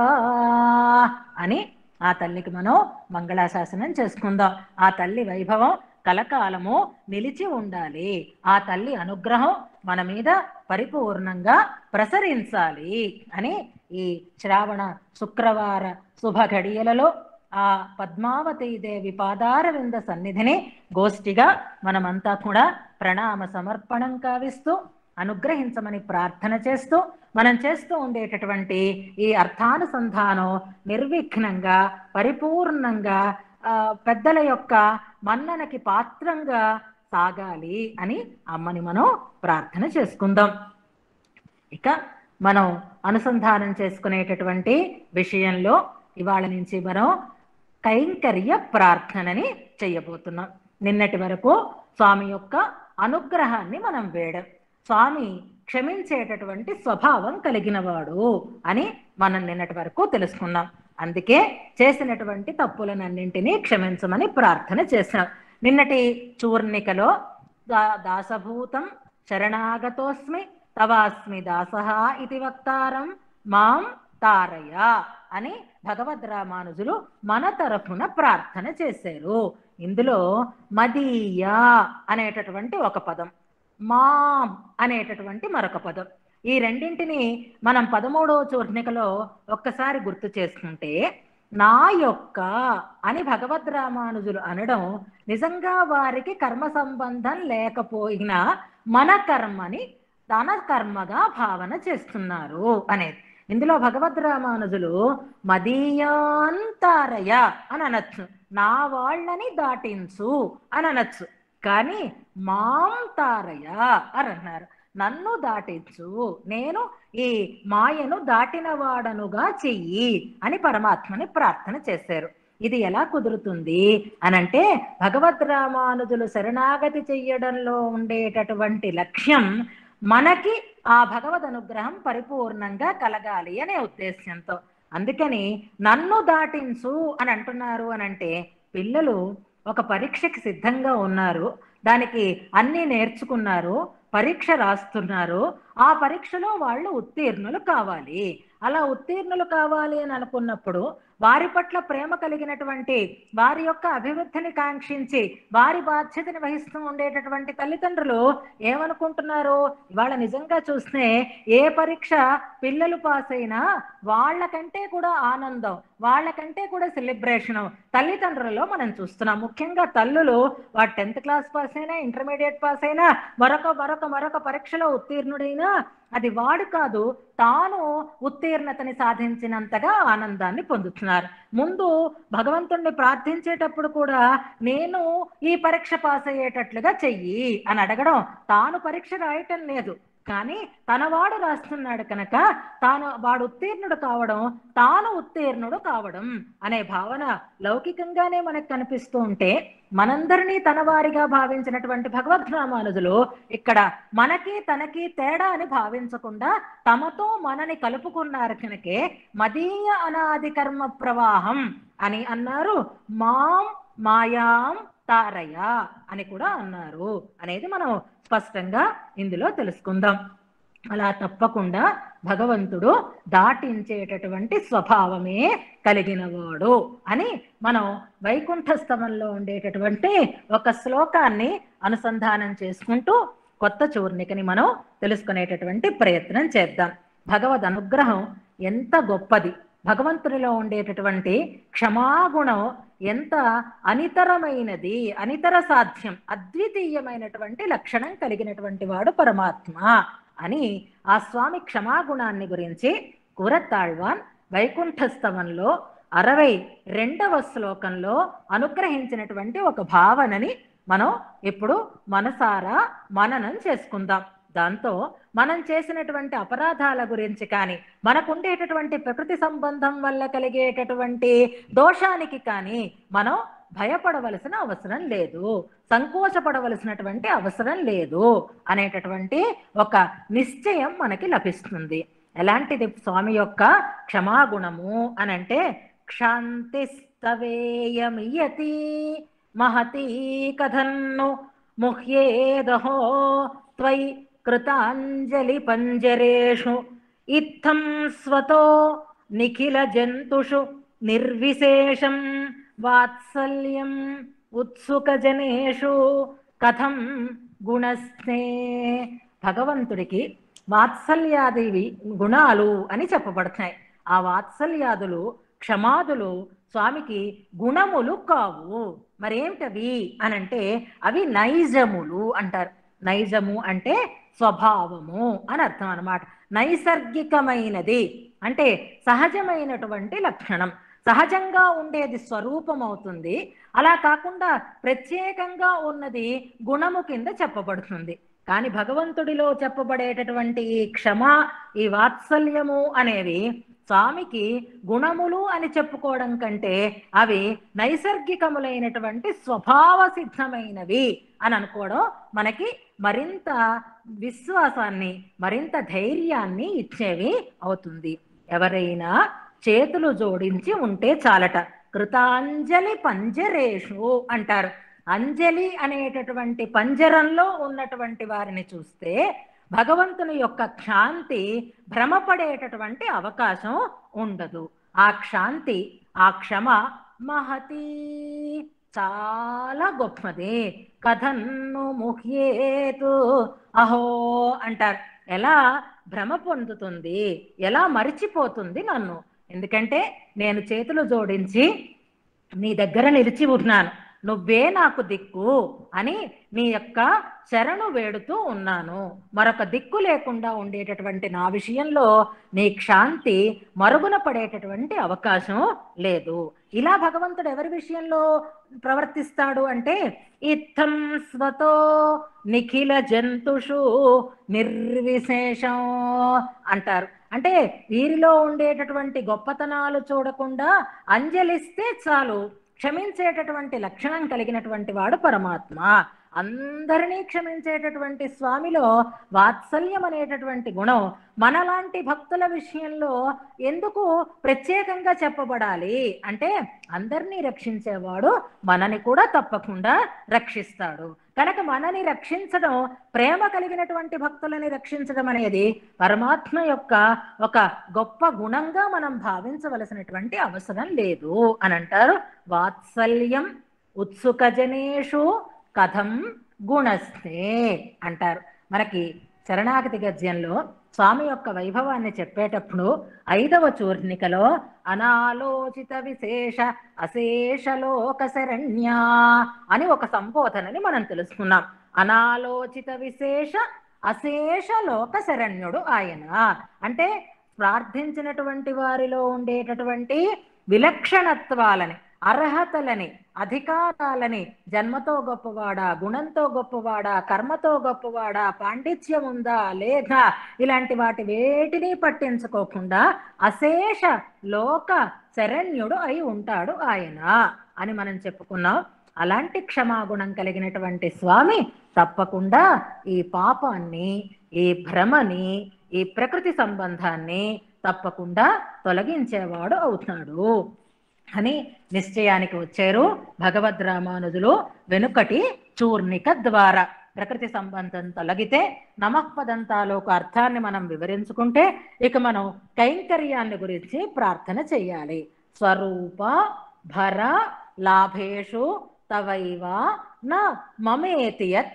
అని ఆ తల్లికి మనం మంగళాశాసనం చేసుకుందాం ఆ తల్లి వైభవం కలకాలము నిలిచి ఉండాలి ఆ తల్లి అనుగ్రహం మన మీద పరిపూర్ణంగా ప్రసరించాలి అని ఈ శ్రావణ శుక్రవార శుభ ఘడియలలో ఆ పద్మావతి దేవి పాదార వింద సన్నిధిని గోష్ఠిగా మనమంతా కూడా ప్రణామ సమర్పణం కావిస్తూ అనుగ్రహించమని ప్రార్థన చేస్తూ మనం చేస్తూ ఉండేటటువంటి ఈ అర్థానుసంధానం నిర్విఘ్నంగా పరిపూర్ణంగా ఆ, పెద్దల యొక్క మన్ననకి పాత్రంగా సాగాలి అని అమ్మని మనం ప్రార్థన చేసుకుందాం ఇక మనం అనుసంధానం చేసుకునేటటువంటి విషయంలో ఇవాళ నుంచి మనం కైంకర్య ప్రార్థనని చెయ్యబోతున్నాం నిన్నటి వరకు స్వామి యొక్క అనుగ్రహాన్ని మనం వేయడం స్వామి క్షమించేటటువంటి స్వభావం కలిగినవాడు అని మనం నిన్నటి వరకు తెలుసుకున్నాం అందుకే చేసినటువంటి తప్పులనన్నింటినీ క్షమించమని ప్రార్థన చేశాం నిన్నటి చూర్ణికలో దా- దాసభూతం శరణాగతోస్మి తవాస్మి దాసః ఇది వక్తారం మాం తారయ అని భగవద్ రామానుజులు మన తరఫున ప్రార్థన చేశారు ఇందులో మదీయ అనేటటువంటి ఒక పదం మాం అనేటటువంటి మరొక పదం ఈ రెండింటిని మనం పదమూడవ చూర్ణికలో ఒక్కసారి గుర్తు చేసుకుంటే నా యొక్క అని భగవద్ రామానుజులు అనడం నిజంగా వారికి కర్మ సంబంధం లేకపోయినా మన కర్మని తన కర్మగా భావన చేస్తున్నారు అనేది ఇందులో భగవద్ రామానుజులు మదీయాంతారయ అని అనొచ్చు నా వాళ్ళని దాటించు అని అనొచ్చు కానీ మాం తారయ అని అన్నారు నన్ను దాటించు నేను ఈ మాయను దాటిన వాడనుగా చెయ్యి అని పరమాత్మని ప్రార్థన చేశారు ఇది ఎలా కుదురుతుంది అనంటే భగవద్ రామానుజులు శరణాగతి చెయ్యడంలో ఉండేటటువంటి లక్ష్యం మనకి ఆ భగవద్ అనుగ్రహం పరిపూర్ణంగా కలగాలి అనే ఉద్దేశ్యంతో అందుకని నన్ను దాటించు అని అంటున్నారు అని అంటే పిల్లలు ఒక పరీక్షకి సిద్ధంగా ఉన్నారు దానికి అన్నీ నేర్చుకున్నారు పరీక్ష రాస్తున్నారు ఆ పరీక్షలో వాళ్ళు ఉత్తీర్ణులు కావాలి అలా ఉత్తీర్ణులు కావాలి అని అనుకున్నప్పుడు వారి పట్ల ప్రేమ కలిగినటువంటి వారి యొక్క అభివృద్ధిని కాంక్షించి వారి బాధ్యతని వహిస్తూ ఉండేటటువంటి తల్లిదండ్రులు ఏమనుకుంటున్నారు ఇవాళ నిజంగా చూస్తే ఏ పరీక్ష పిల్లలు పాస్ అయినా వాళ్ళకంటే కూడా ఆనందం వాళ్ళకంటే కూడా సెలబ్రేషన్ తల్లిదండ్రులలో మనం చూస్తున్నాం ముఖ్యంగా తల్లులు వాడు టెన్త్ క్లాస్ పాస్ అయినా ఇంటర్మీడియట్ పాస్ అయినా మరొక మరొక మరొక పరీక్షలో ఉత్తీర్ణుడైనా అది వాడు కాదు తాను ఉత్తీర్ణతని సాధించినంతగా ఆనందాన్ని పొందుతున్నారు ముందు భగవంతుణ్ణి ప్రార్థించేటప్పుడు కూడా నేను ఈ పరీక్ష పాస్ అయ్యేటట్లుగా చెయ్యి అని అడగడం తాను పరీక్ష రాయటం లేదు కానీ తనవాడు రాస్తున్నాడు కనుక తాను వాడు ఉత్తీర్ణుడు కావడం తాను ఉత్తీర్ణుడు కావడం అనే భావన లౌకికంగానే మనకు కనిపిస్తూ ఉంటే మనందరినీ తన వారిగా భావించినటువంటి భగవద్ రామానుజులు ఇక్కడ మనకి తనకి తేడా అని భావించకుండా తమతో మనని కలుపుకున్నారు కనుకే మదీయ అనాది కర్మ ప్రవాహం అని అన్నారు మాం మాయాం తారయ అని కూడా అన్నారు అనేది మనం స్పష్టంగా ఇందులో తెలుసుకుందాం అలా తప్పకుండా భగవంతుడు దాటించేటటువంటి స్వభావమే కలిగినవాడు అని మనం వైకుంఠస్తమంలో ఉండేటటువంటి ఒక శ్లోకాన్ని అనుసంధానం చేసుకుంటూ కొత్త చూర్ణికని మనం తెలుసుకునేటటువంటి ప్రయత్నం చేద్దాం భగవద్ అనుగ్రహం ఎంత గొప్పది భగవంతునిలో ఉండేటటువంటి క్షమాగుణం ఎంత అనితరమైనది అనితర సాధ్యం అద్వితీయమైనటువంటి లక్షణం కలిగినటువంటి వాడు పరమాత్మ అని ఆ స్వామి క్షమాగుణాన్ని గురించి కూరత్తాళ్వాన్ వైకుంఠస్తవంలో అరవై రెండవ శ్లోకంలో అనుగ్రహించినటువంటి ఒక భావనని మనం ఇప్పుడు మనసారా మననం చేసుకుందాం దాంతో మనం చేసినటువంటి అపరాధాల గురించి కానీ మనకుండేటటువంటి ప్రకృతి సంబంధం వల్ల కలిగేటటువంటి దోషానికి కానీ మనం భయపడవలసిన అవసరం లేదు సంకోచపడవలసినటువంటి అవసరం లేదు అనేటటువంటి ఒక నిశ్చయం మనకి లభిస్తుంది ఎలాంటిది స్వామి యొక్క క్షమాగుణము అని అంటే క్షాంతిస్తవేయమియతి మహతీ కథన్ను ముహ్యేదహో త్వయి కృతాంజలి పంజరేషు ఇత్థం స్వతో నిఖిల జంతుషు నిర్విశేషం వాత్సల్యం ఉత్సుకజనేషు కథం గుణస్నే భగవంతుడికి వాత్సల్యాదివి గుణాలు అని చెప్పబడుతున్నాయి ఆ వాత్సల్యాదులు క్షమాదులు స్వామికి గుణములు కావు మరేమిటవి అనంటే అవి నైజములు అంటారు నైజము అంటే స్వభావము అని అర్థం అన్నమాట నైసర్గికమైనది అంటే సహజమైనటువంటి లక్షణం సహజంగా ఉండేది స్వరూపం అవుతుంది అలా కాకుండా ప్రత్యేకంగా ఉన్నది గుణము కింద చెప్పబడుతుంది కానీ భగవంతుడిలో చెప్పబడేటటువంటి ఈ క్షమ ఈ వాత్సల్యము అనేవి స్వామికి గుణములు అని చెప్పుకోవడం కంటే అవి నైసర్గికములైనటువంటి స్వభావ సిద్ధమైనవి అని అనుకోవడం మనకి మరింత విశ్వాసాన్ని మరింత ధైర్యాన్ని ఇచ్చేవి అవుతుంది ఎవరైనా చేతులు జోడించి ఉంటే చాలట కృతాంజలి పంజరేషు అంటారు అంజలి అనేటటువంటి పంజరంలో ఉన్నటువంటి వారిని చూస్తే భగవంతుని యొక్క క్షాంతి భ్రమపడేటటువంటి అవకాశం ఉండదు ఆ క్షాంతి ఆ క్షమ మహతి చాలా గొప్పది కథన్ను ముహ్యేతు అహో అంటారు ఎలా భ్రమ పొందుతుంది ఎలా మరిచిపోతుంది నన్ను ఎందుకంటే నేను చేతులు జోడించి నీ దగ్గర నిలిచి ఉన్నాను నువ్వే నాకు దిక్కు అని నీ యొక్క శరణు వేడుతూ ఉన్నాను మరొక దిక్కు లేకుండా ఉండేటటువంటి నా విషయంలో నీ క్షాంతి మరుగున పడేటటువంటి అవకాశం లేదు ఇలా భగవంతుడు ఎవరి విషయంలో ప్రవర్తిస్తాడు అంటే ఇత్థం స్వతో నిఖిల జంతుషు నిర్విశేషం అంటారు అంటే వీరిలో ఉండేటటువంటి గొప్పతనాలు చూడకుండా అంజలిస్తే చాలు క్షమించేటటువంటి లక్షణం కలిగినటువంటి వాడు పరమాత్మ అందరినీ క్షమించేటటువంటి స్వామిలో వాత్సల్యం అనేటటువంటి గుణం మనలాంటి భక్తుల విషయంలో ఎందుకు ప్రత్యేకంగా చెప్పబడాలి అంటే అందరినీ రక్షించేవాడు మనని కూడా తప్పకుండా రక్షిస్తాడు కనుక మనని రక్షించడం ప్రేమ కలిగినటువంటి భక్తులని రక్షించడం అనేది పరమాత్మ యొక్క ఒక గొప్ప గుణంగా మనం భావించవలసినటువంటి అవసరం లేదు అని అంటారు వాత్సల్యం ఉత్సుకజనేషు కథం గుణస్తే అంటారు మనకి శరణాగతి గద్యంలో స్వామి యొక్క వైభవాన్ని చెప్పేటప్పుడు ఐదవ చూర్ణికలో అనాలోచిత విశేష అశేషలోక శరణ్యా అని ఒక సంబోధనని మనం తెలుసుకున్నాం అనాలోచిత విశేష అశేష లోక శరణ్యుడు ఆయన అంటే ప్రార్థించినటువంటి వారిలో ఉండేటటువంటి విలక్షణత్వాలని అర్హతలని అధికారాలని జన్మతో గొప్పవాడా గుణంతో గొప్పవాడా కర్మతో గొప్పవాడా పాండిత్యం ఉందా లేదా ఇలాంటి వాటి వేటిని పట్టించుకోకుండా అశేష లోక శరణ్యుడు అయి ఉంటాడు ఆయన అని మనం చెప్పుకున్నాం అలాంటి క్షమాగుణం కలిగినటువంటి స్వామి తప్పకుండా ఈ పాపాన్ని ఈ భ్రమని ఈ ప్రకృతి సంబంధాన్ని తప్పకుండా తొలగించేవాడు అవుతాడు అని నిశ్చయానికి వచ్చారు భగవద్ రామానుజులు వెనుకటి చూర్ణిక ద్వారా ప్రకృతి సంబంధం తొలగితే నమఃపదంతాలోక అర్థాన్ని మనం వివరించుకుంటే ఇక మనం కైంకర్యాన్ని గురించి ప్రార్థన చెయ్యాలి స్వరూప భర లాభేషు తవైవ నా మమేతి యత్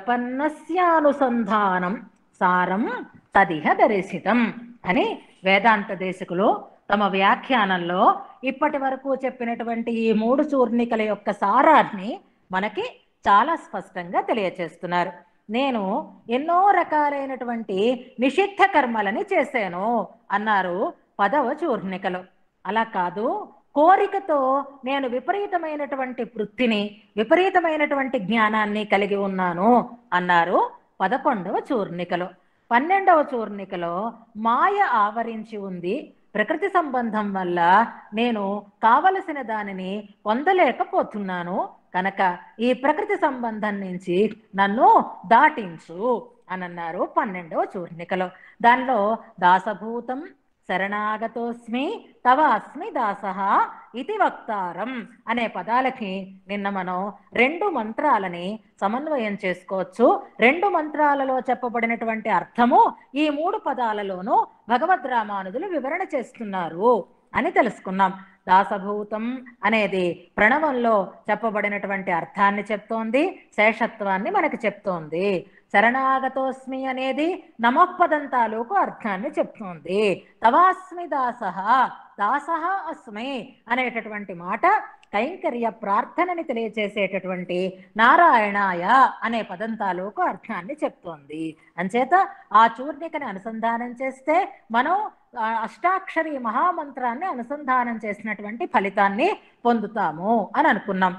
ప్రపన్నస్యానుసంధానం సారం తదిహ దర్శితం అని వేదాంత దేశకులు తమ వ్యాఖ్యానంలో ఇప్పటి వరకు చెప్పినటువంటి ఈ మూడు చూర్ణికల యొక్క సారాన్ని మనకి చాలా స్పష్టంగా తెలియచేస్తున్నారు నేను ఎన్నో రకాలైనటువంటి నిషిద్ధ కర్మలని చేశాను అన్నారు పదవ చూర్ణికలో అలా కాదు కోరికతో నేను విపరీతమైనటువంటి వృత్తిని విపరీతమైనటువంటి జ్ఞానాన్ని కలిగి ఉన్నాను అన్నారు పదకొండవ చూర్ణికలో పన్నెండవ చూర్ణికలో మాయ ఆవరించి ఉంది ప్రకృతి సంబంధం వల్ల నేను కావలసిన దానిని పొందలేకపోతున్నాను కనుక ఈ ప్రకృతి సంబంధం నుంచి నన్ను దాటించు అని అన్నారు పన్నెండవ చూర్ణికలో దానిలో దాసభూతం శరణాగతోస్మి తవ అస్మి దాస ఇది వక్తారం అనే పదాలకి నిన్న మనం రెండు మంత్రాలని సమన్వయం చేసుకోవచ్చు రెండు మంత్రాలలో చెప్పబడినటువంటి అర్థము ఈ మూడు పదాలలోనూ భగవద్ రామానుజులు వివరణ చేస్తున్నారు అని తెలుసుకున్నాం దాసభూతం అనేది ప్రణవంలో చెప్పబడినటువంటి అర్థాన్ని చెప్తోంది శేషత్వాన్ని మనకి చెప్తోంది శరణాగతోస్మి అనేది నమఃపదం తాలూకు అర్థాన్ని చెప్తోంది తవాస్మి దాస దాస అస్మి అనేటటువంటి మాట కైంకర్య ప్రార్థనని తెలియచేసేటటువంటి నారాయణాయ అనే పదం తాలూకు అర్థాన్ని చెప్తోంది అంచేత ఆ చూర్ణికని అనుసంధానం చేస్తే మనం ఆ అష్టాక్షరి మహామంత్రాన్ని అనుసంధానం చేసినటువంటి ఫలితాన్ని పొందుతాము అని అనుకున్నాం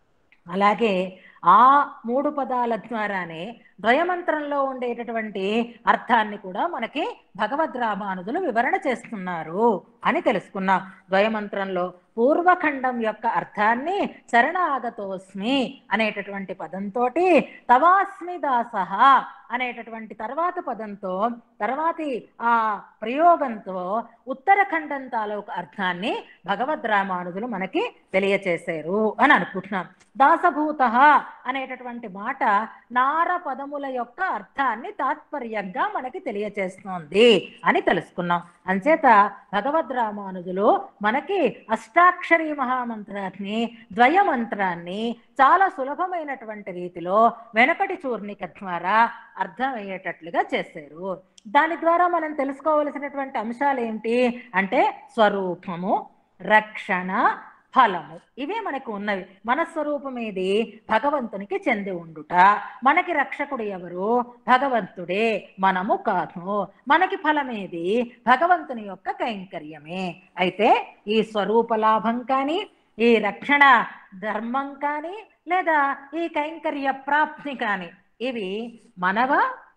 అలాగే ఆ మూడు పదాల ద్వారానే ద్వయమంత్రంలో ఉండేటటువంటి అర్థాన్ని కూడా మనకి భగవద్ రామానుజులు వివరణ చేస్తున్నారు అని తెలుసుకున్నాం ద్వయమంత్రంలో పూర్వఖండం యొక్క అర్థాన్ని శరణాగతోస్మి అనేటటువంటి పదంతో తవాస్మి దాస అనేటటువంటి తర్వాత పదంతో తర్వాతి ఆ ప్రయోగంతో ఉత్తరఖండం తాలూకు అర్థాన్ని భగవద్ రామానుజులు మనకి తెలియచేశారు అని అనుకుంటున్నాం దాసభూత అనేటటువంటి మాట నార పదముల యొక్క అర్థాన్ని తాత్పర్యంగా మనకి తెలియచేస్తోంది అని తెలుసుకున్నాం అంచేత భగవద్ రామానుజులు మనకి అష్టాక్షరి మహామంత్రాన్ని ద్వయమంత్రాన్ని చాలా సులభమైనటువంటి రీతిలో వెనకటి చూర్ణిక ద్వారా అర్థమయ్యేటట్లుగా చేశారు దాని ద్వారా మనం తెలుసుకోవలసినటువంటి అంశాలు ఏంటి అంటే స్వరూపము రక్షణ ఫలము ఇవే మనకు ఉన్నవి మన స్వరూపం ఏది భగవంతునికి చెంది ఉండుట మనకి రక్షకుడు ఎవరు భగవంతుడే మనము కాదు మనకి ఫలమేది భగవంతుని యొక్క కైంకర్యమే అయితే ఈ స్వరూప లాభం కానీ ఈ రక్షణ ధర్మం కానీ లేదా ఈ కైంకర్య ప్రాప్తి కానీ ఇవి మనవ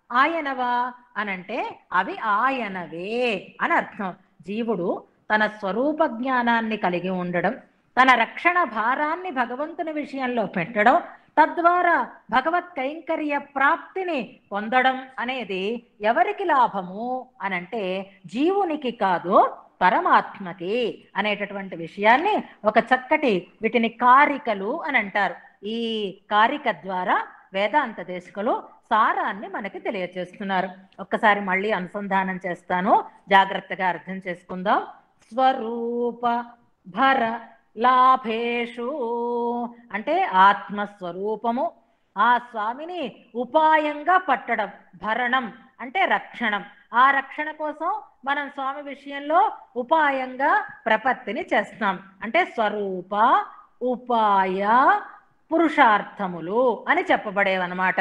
ఆయనవా అనంటే అవి ఆయనవే అని అర్థం జీవుడు తన స్వరూప జ్ఞానాన్ని కలిగి ఉండడం తన రక్షణ భారాన్ని భగవంతుని విషయంలో పెట్టడం తద్వారా భగవత్ కైంకర్య ప్రాప్తిని పొందడం అనేది ఎవరికి లాభము అనంటే జీవునికి కాదు పరమాత్మకి అనేటటువంటి విషయాన్ని ఒక చక్కటి వీటిని కారికలు అని అంటారు ఈ కారిక ద్వారా వేదాంత దేశకులు సారాన్ని మనకి తెలియచేస్తున్నారు ఒక్కసారి మళ్ళీ అనుసంధానం చేస్తాను జాగ్రత్తగా అర్థం చేసుకుందాం స్వరూప భర లాభేషు అంటే ఆత్మస్వరూపము ఆ స్వామిని ఉపాయంగా పట్టడం భరణం అంటే రక్షణం ఆ రక్షణ కోసం మనం స్వామి విషయంలో ఉపాయంగా ప్రపత్తిని చేస్తాం అంటే స్వరూప ఉపాయ పురుషార్థములు అని చెప్పబడేవన్నమాట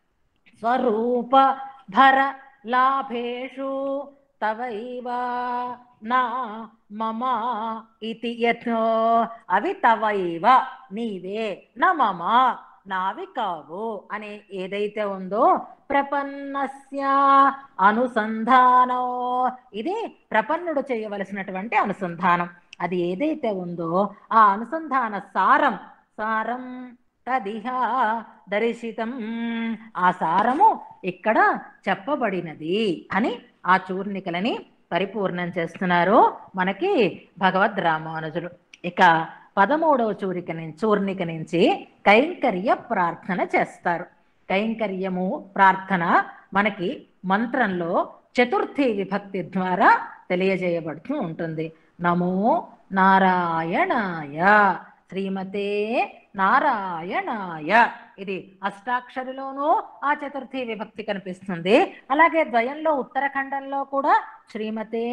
స్వరూప భర లాభేషు తవైవ నా మమ ఇతి యథో అవి తవైవ నీవే నా మమ నావి కావు అనే ఏదైతే ఉందో ప్రపన్నస్య అనుసంధానం ఇది ప్రపన్నుడు చేయవలసినటువంటి అనుసంధానం అది ఏదైతే ఉందో ఆ అనుసంధాన సారం సారం తదిహ దర్శితం ఆ సారము ఇక్కడ చెప్పబడినది అని ఆ చూర్ణికలని పరిపూర్ణం చేస్తున్నారు మనకి భగవద్ రామానుజులు ఇక పదమూడవ చూరిక నుంచి చూర్ణిక నుంచి కైంకర్య ప్రార్థన చేస్తారు కైంకర్యము ప్రార్థన మనకి మంత్రంలో చతుర్థి విభక్తి ద్వారా తెలియజేయబడుతూ ఉంటుంది నమో నారాయణాయ శ్రీమతే నారాయణాయ ఇది అష్టాక్షరిలోనూ ఆ చతుర్థి విభక్తి కనిపిస్తుంది అలాగే ద్వయంలో ఉత్తరఖండంలో కూడా శ్రీమతే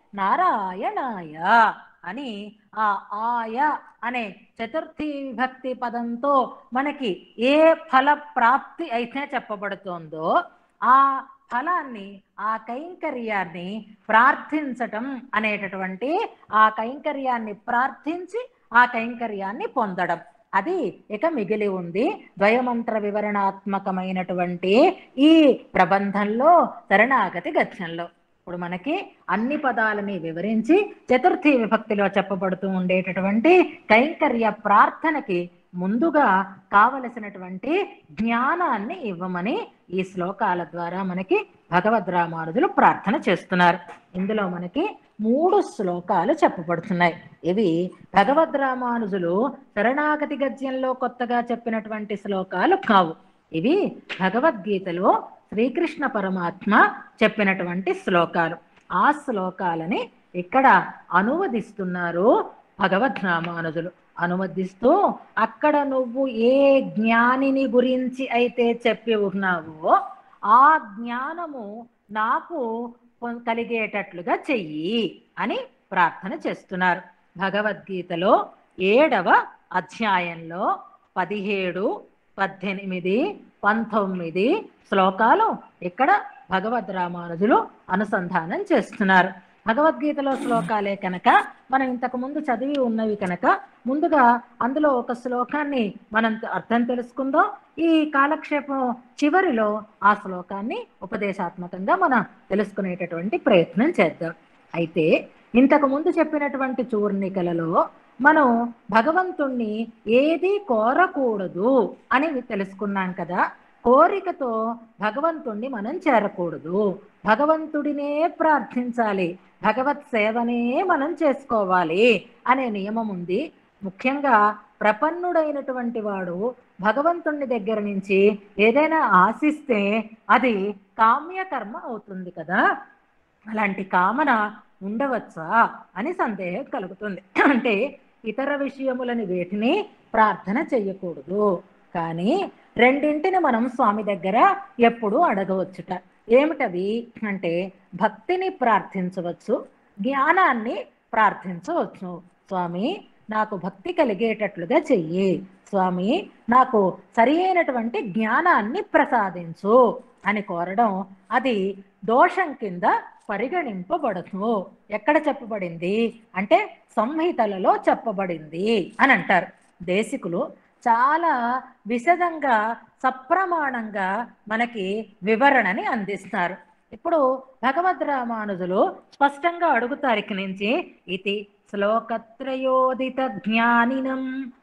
నారాయణాయ అని ఆ ఆయ అనే చతుర్థి విభక్తి పదంతో మనకి ఏ ఫల ప్రాప్తి అయితే చెప్పబడుతోందో ఆ ఫలాన్ని ఆ కైంకర్యాన్ని ప్రార్థించటం అనేటటువంటి ఆ కైంకర్యాన్ని ప్రార్థించి ఆ కైంకర్యాన్ని పొందడం అది ఇక మిగిలి ఉంది ద్వయమంత్ర వివరణాత్మకమైనటువంటి ఈ ప్రబంధంలో శరణాగతి గద్యంలో ఇప్పుడు మనకి అన్ని పదాలని వివరించి చతుర్థి విభక్తిలో చెప్పబడుతూ ఉండేటటువంటి కైంకర్య ప్రార్థనకి ముందుగా కావలసినటువంటి జ్ఞానాన్ని ఇవ్వమని ఈ శ్లోకాల ద్వారా మనకి భగవద్ రామానుజులు ప్రార్థన చేస్తున్నారు ఇందులో మనకి మూడు శ్లోకాలు చెప్పబడుతున్నాయి ఇవి భగవద్ రామానుజులు శరణాగతి గద్యంలో కొత్తగా చెప్పినటువంటి శ్లోకాలు కావు ఇవి భగవద్గీతలో శ్రీకృష్ణ పరమాత్మ చెప్పినటువంటి శ్లోకాలు ఆ శ్లోకాలని ఇక్కడ అనువదిస్తున్నారు భగవద్ రామానుజులు అనువదిస్తూ అక్కడ నువ్వు ఏ జ్ఞానిని గురించి అయితే చెప్పి ఉన్నావో ఆ జ్ఞానము నాకు పొం- కలిగేటట్లుగా చెయ్యి అని ప్రార్థన చేస్తున్నారు భగవద్గీతలో ఏడవ అధ్యాయంలో పదిహేడు పద్దెనిమిది పంతొమ్మిది శ్లోకాలు ఇక్కడ భగవద్ రామానుజులు అనుసంధానం చేస్తున్నారు భగవద్గీతలో శ్లోకాలే కనుక మనం ఇంతకు ముందు చదివి ఉన్నవి కనుక ముందుగా అందులో ఒక శ్లోకాన్ని మనం అర్థం తెలుసుకుందాం ఈ కాలక్షేపం చివరిలో ఆ శ్లోకాన్ని ఉపదేశాత్మకంగా మనం తెలుసుకునేటటువంటి ప్రయత్నం చేద్దాం అయితే ఇంతకు ముందు చెప్పినటువంటి చూర్ణికలలో మనం భగవంతుణ్ణి ఏది కోరకూడదు అని తెలుసుకున్నాం కదా కోరికతో భగవంతుణ్ణి మనం చేరకూడదు భగవంతుడినే ప్రార్థించాలి భగవత్ సేవనే మనం చేసుకోవాలి అనే నియమం ఉంది ముఖ్యంగా ప్రపన్నుడైనటువంటి వాడు భగవంతుని దగ్గర నుంచి ఏదైనా ఆశిస్తే అది కామ్యకర్మ అవుతుంది కదా అలాంటి కామన ఉండవచ్చా అని సందేహం కలుగుతుంది అంటే ఇతర విషయములని వేటిని ప్రార్థన చెయ్యకూడదు కానీ రెండింటిని మనం స్వామి దగ్గర ఎప్పుడు అడగవచ్చుట ఏమిటవి అంటే భక్తిని ప్రార్థించవచ్చు జ్ఞానాన్ని ప్రార్థించవచ్చు స్వామి నాకు భక్తి కలిగేటట్లుగా చెయ్యి స్వామి నాకు సరి అయినటువంటి జ్ఞానాన్ని ప్రసాదించు అని కోరడం అది దోషం కింద పరిగణింపబడదు ఎక్కడ చెప్పబడింది అంటే సంహితలలో చెప్పబడింది అని అంటారు దేశికులు చాలా విశదంగా సప్రమాణంగా మనకి వివరణని అందిస్తారు ఇప్పుడు భగవద్ రామానుజులు స్పష్టంగా అడుగుతారు ఇక నుంచి ఇది శ్లోకత్రయోదిత జ్ఞానినం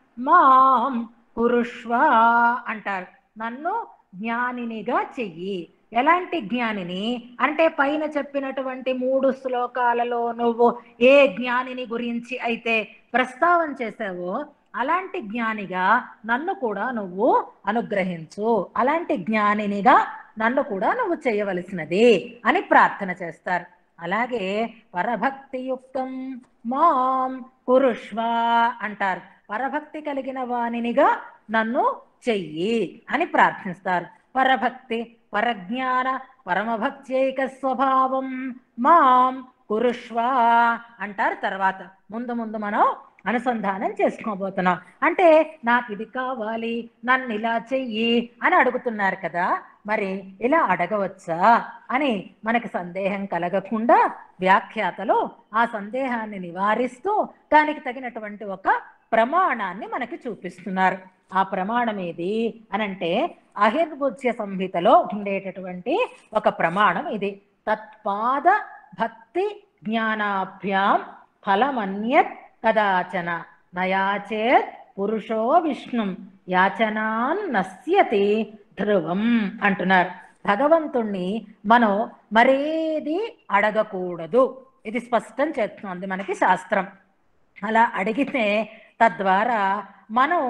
మాం కురుష్వ అంటారు నన్ను జ్ఞానినిగా చెయ్యి ఎలాంటి జ్ఞానిని అంటే పైన చెప్పినటువంటి మూడు శ్లోకాలలో నువ్వు ఏ జ్ఞానిని గురించి అయితే ప్రస్తావన చేసావో అలాంటి జ్ఞానిగా నన్ను కూడా నువ్వు అనుగ్రహించు అలాంటి జ్ఞానినిగా నన్ను కూడా నువ్వు చేయవలసినది అని ప్రార్థన చేస్తారు అలాగే పరభక్తియుక్తం మాం కురుష్వ అంటారు పరభక్తి కలిగిన వానినిగా నన్ను చెయ్యి అని ప్రార్థిస్తారు పరభక్తి పరజ్ఞాన పరమభక్త్యైక స్వభావం మాం కురుష్వ అంటారు తర్వాత ముందు ముందు మనం అనుసంధానం చేసుకోబోతున్నాం అంటే నాకు ఇది కావాలి నన్ను ఇలా చెయ్యి అని అడుగుతున్నారు కదా మరి ఇలా అడగవచ్చా అని మనకి సందేహం కలగకుండా వ్యాఖ్యాతలు ఆ సందేహాన్ని నివారిస్తూ దానికి తగినటువంటి ఒక ప్రమాణాన్ని మనకి చూపిస్తున్నారు ఆ ప్రమాణం ఏది అనంటే అహిర్భుజ్య సంహితలో ఉండేటటువంటి ఒక ప్రమాణం ఇది తత్పాద భక్తి జ్ఞానాభ్యాం ఫలమన్యత్ కదాచన నయాచేత్ పురుషో విష్ణుం యాచనాన్ నశ్యతి ధ్రువం అంటున్నారు భగవంతుణ్ణి మనం మరేది అడగకూడదు ఇది స్పష్టం చేస్తుంది మనకి శాస్త్రం అలా అడిగితే తద్వారా మనం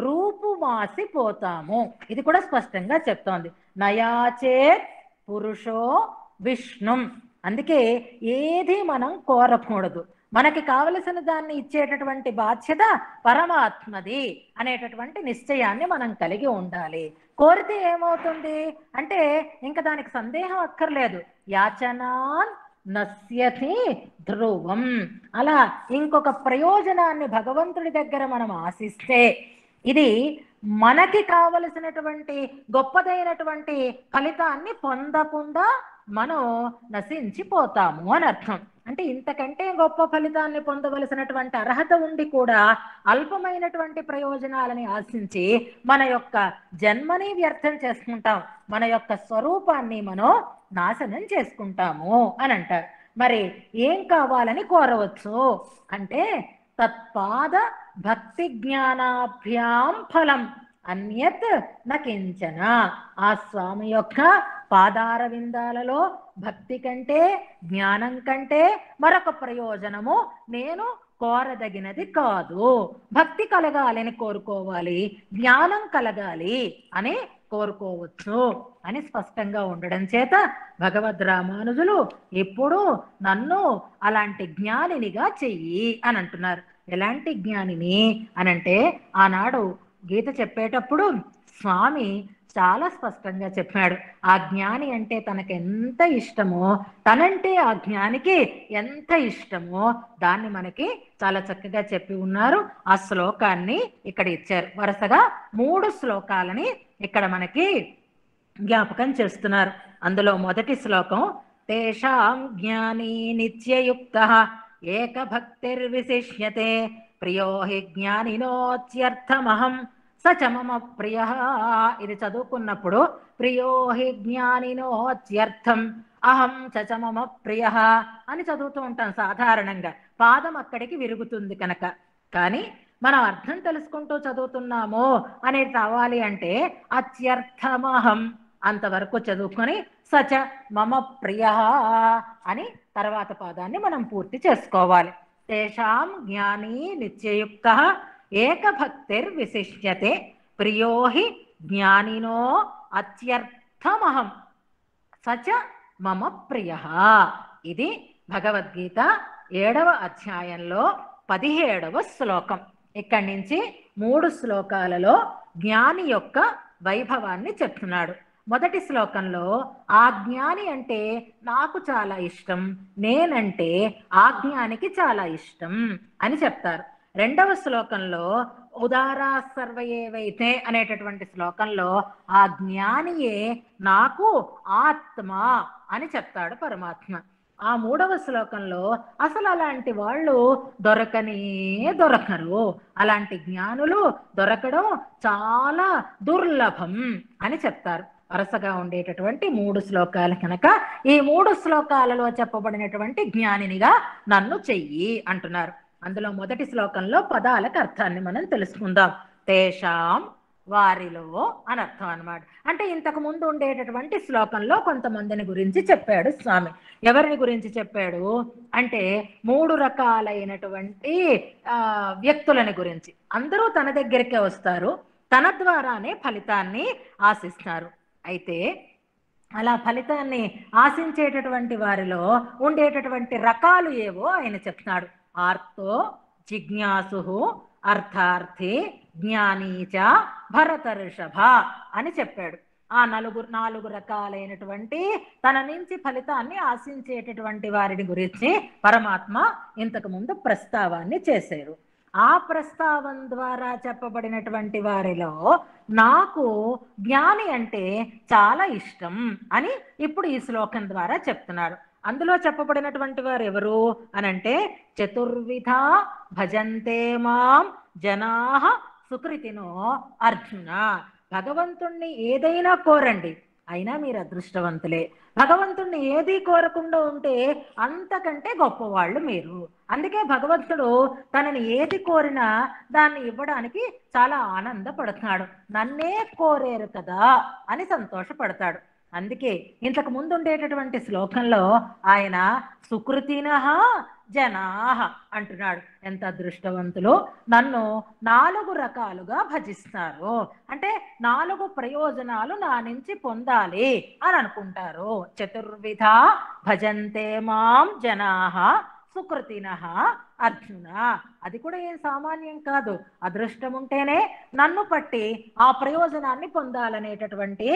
రూపుమాసిపోతాము ఇది కూడా స్పష్టంగా చెప్తోంది నయాచేత్ పురుషో విష్ణుం అందుకే ఏది మనం కోరకూడదు మనకి కావలసిన దాన్ని ఇచ్చేటటువంటి బాధ్యత పరమాత్మది అనేటటువంటి నిశ్చయాన్ని మనం కలిగి ఉండాలి కోరితే ఏమవుతుంది అంటే ఇంకా దానికి సందేహం అక్కర్లేదు యాచనాన్ నశ్యతి ధ్రువం అలా ఇంకొక ప్రయోజనాన్ని భగవంతుడి దగ్గర మనం ఆశిస్తే ఇది మనకి కావలసినటువంటి గొప్పదైనటువంటి ఫలితాన్ని పొందకుండా మనం నశించిపోతాము అని అర్థం అంటే ఇంతకంటే గొప్ప ఫలితాన్ని పొందవలసినటువంటి అర్హత ఉండి కూడా అల్పమైనటువంటి ప్రయోజనాలని ఆశించి మన యొక్క జన్మని వ్యర్థం చేసుకుంటాం మన యొక్క స్వరూపాన్ని మనం నాశనం చేసుకుంటాము అని అంటారు మరి ఏం కావాలని కోరవచ్చు అంటే తత్పాద భక్తి జ్ఞానాభ్యాం ఫలం అన్యత్ నకించన ఆ స్వామి యొక్క పాదార విందాలలో భక్తి కంటే జ్ఞానం కంటే మరొక ప్రయోజనము నేను కోరదగినది కాదు భక్తి కలగాలని కోరుకోవాలి జ్ఞానం కలగాలి అని కోరుకోవచ్చు అని స్పష్టంగా ఉండడం చేత భగవద్ రామానుజులు ఎప్పుడు నన్ను అలాంటి జ్ఞానినిగా చెయ్యి అని అంటున్నారు ఎలాంటి జ్ఞానిని అనంటే ఆనాడు గీత చెప్పేటప్పుడు స్వామి చాలా స్పష్టంగా చెప్పాడు ఆ జ్ఞాని అంటే తనకు ఎంత ఇష్టమో తనంటే ఆ జ్ఞానికి ఎంత ఇష్టమో దాన్ని మనకి చాలా చక్కగా చెప్పి ఉన్నారు ఆ శ్లోకాన్ని ఇక్కడ ఇచ్చారు వరుసగా మూడు శ్లోకాలని ఇక్కడ మనకి జ్ఞాపకం చేస్తున్నారు అందులో మొదటి శ్లోకం తేషాం జ్ఞానీ నిత్యయుక్త ఏకభక్తిర్విశిష్యతే ప్రియో హి జ్ఞానినోత్యర్థమహం స చ మమ ప్రియ ఇది చదువుకున్నప్పుడు ప్రియో హి జ్ఞానినోత్యర్థం అహం చ చ మమ ప్రియ అని చదువుతూ ఉంటాం సాధారణంగా పాదం అక్కడికి విరుగుతుంది కనుక కానీ మనం అర్థం తెలుసుకుంటూ చదువుతున్నాము అనేది రావాలి అంటే అత్యర్థమహం అంతవరకు చదువుకొని సచ మమ ప్రియ అని తర్వాత పాదాన్ని మనం పూర్తి చేసుకోవాలి తేషాం జ్ఞానీ నిత్యయుక్త ఏకభక్తిర్ విశిష్యతే ప్రియో హి జ్ఞానినో అత్యర్థమహం సచ మమ ప్రియ ఇది భగవద్గీత ఏడవ అధ్యాయంలో పదిహేడవ శ్లోకం ఇక్కడి నుంచి మూడు శ్లోకాలలో జ్ఞాని యొక్క వైభవాన్ని చెప్తున్నాడు మొదటి శ్లోకంలో ఆ జ్ఞాని అంటే నాకు చాలా ఇష్టం నేనంటే ఆ జ్ఞానికి చాలా ఇష్టం అని చెప్తారు రెండవ శ్లోకంలో ఉదారా సర్వ ఏవైతే అనేటటువంటి శ్లోకంలో ఆ జ్ఞానియే నాకు ఆత్మ అని చెప్తాడు పరమాత్మ ఆ మూడవ శ్లోకంలో అసలు అలాంటి వాళ్ళు దొరకనే దొరకరు అలాంటి జ్ఞానులు దొరకడం చాలా దుర్లభం అని చెప్తారు వరుసగా ఉండేటటువంటి మూడు శ్లోకాలు కనుక ఈ మూడు శ్లోకాలలో చెప్పబడినటువంటి జ్ఞానినిగా నన్ను చెయ్యి అంటున్నారు అందులో మొదటి శ్లోకంలో పదాలకు అర్థాన్ని మనం తెలుసుకుందాం తేషాం వారిలో అని అర్థం అన్నమాట అంటే ఇంతకు ముందు ఉండేటటువంటి శ్లోకంలో కొంతమందిని గురించి చెప్పాడు స్వామి ఎవరిని గురించి చెప్పాడు అంటే మూడు రకాలైనటువంటి ఆ వ్యక్తులని గురించి అందరూ తన దగ్గరికే వస్తారు తన ద్వారానే ఫలితాన్ని ఆశిస్తారు అయితే అలా ఫలితాన్ని ఆశించేటటువంటి వారిలో ఉండేటటువంటి రకాలు ఏవో ఆయన చెప్తున్నాడు ఆర్తో జిజ్ఞాసు అర్థార్థి జ్ఞానీచ భరత ఋషభ అని చెప్పాడు ఆ నలుగురు నాలుగు రకాలైనటువంటి తన నుంచి ఫలితాన్ని ఆశించేటటువంటి వారిని గురించి పరమాత్మ ఇంతకు ముందు ప్రస్తావాన్ని చేశారు ఆ ప్రస్తావం ద్వారా చెప్పబడినటువంటి వారిలో నాకు జ్ఞాని అంటే చాలా ఇష్టం అని ఇప్పుడు ఈ శ్లోకం ద్వారా చెప్తున్నారు అందులో చెప్పబడినటువంటి వారు ఎవరు అనంటే చతుర్విధ భజంతే మాం జనా సుకృతినో అర్జున భగవంతుణ్ణి ఏదైనా కోరండి అయినా మీరు అదృష్టవంతులే భగవంతుణ్ణి ఏది కోరకుండా ఉంటే అంతకంటే గొప్పవాళ్ళు మీరు అందుకే భగవంతుడు తనని ఏది కోరినా దాన్ని ఇవ్వడానికి చాలా ఆనందపడుతున్నాడు నన్నే కోరేరు కదా అని సంతోషపడతాడు అందుకే ఇంతకు ముందు ఉండేటటువంటి శ్లోకంలో ఆయన సుకృతిన జనాహ అంటున్నాడు ఎంత అదృష్టవంతులు నన్ను నాలుగు రకాలుగా భజిస్తారు అంటే నాలుగు ప్రయోజనాలు నా నుంచి పొందాలి అని అనుకుంటారు చతుర్విధ భజంతే మాం జనాహ సుకృతిన అర్జున అది కూడా ఏం సామాన్యం కాదు అదృష్టం ఉంటేనే నన్ను పట్టి ఆ ప్రయోజనాన్ని పొందాలనేటటువంటి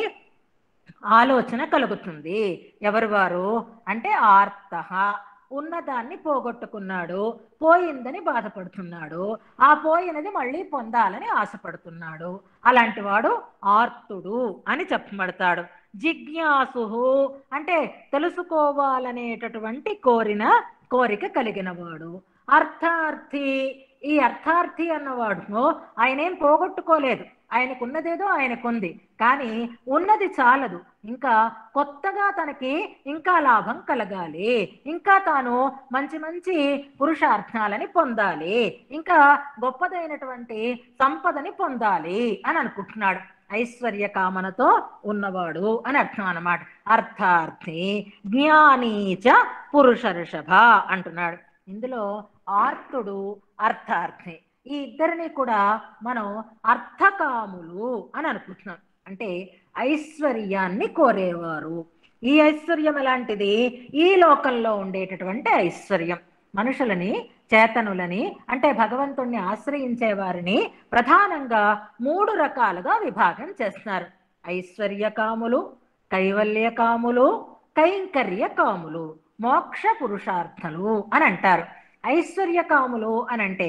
ఆలోచన కలుగుతుంది ఎవరు వారు అంటే ఆర్త ఉన్నదాన్ని పోగొట్టుకున్నాడు పోయిందని బాధపడుతున్నాడు ఆ పోయినది మళ్ళీ పొందాలని ఆశపడుతున్నాడు అలాంటి వాడు ఆర్తుడు అని చెప్పబడతాడు జిజ్ఞాసు అంటే తెలుసుకోవాలనేటటువంటి కోరిన కోరిక కలిగిన వాడు అర్థార్థి ఈ అర్థార్థి అన్నవాడు ఆయన ఏం పోగొట్టుకోలేదు ఆయనకున్నదేదో ఆయనకుంది కానీ ఉన్నది చాలదు ఇంకా కొత్తగా తనకి ఇంకా లాభం కలగాలి ఇంకా తాను మంచి మంచి పురుషార్థాలని పొందాలి ఇంకా గొప్పదైనటువంటి సంపదని పొందాలి అని అనుకుంటున్నాడు ఐశ్వర్య కామనతో ఉన్నవాడు అని అర్థం అన్నమాట అర్థార్థి జ్ఞానీచ పురుష ఋషభ అంటున్నాడు ఇందులో ఆర్తుడు అర్థార్థి ఈ ఇద్దరిని కూడా మనం అర్థకాములు అని అనుకుంటున్నాం అంటే ఐశ్వర్యాన్ని కోరేవారు ఈ ఐశ్వర్యం ఎలాంటిది ఈ లోకంలో ఉండేటటువంటి ఐశ్వర్యం మనుషులని చేతనులని అంటే భగవంతుణ్ణి ఆశ్రయించే వారిని ప్రధానంగా మూడు రకాలుగా విభాగం చేస్తున్నారు ఐశ్వర్య కాములు కైవల్య కాములు కైంకర్య కాములు మోక్ష పురుషార్థులు అని అంటారు ఐశ్వర్యకాములు అని అంటే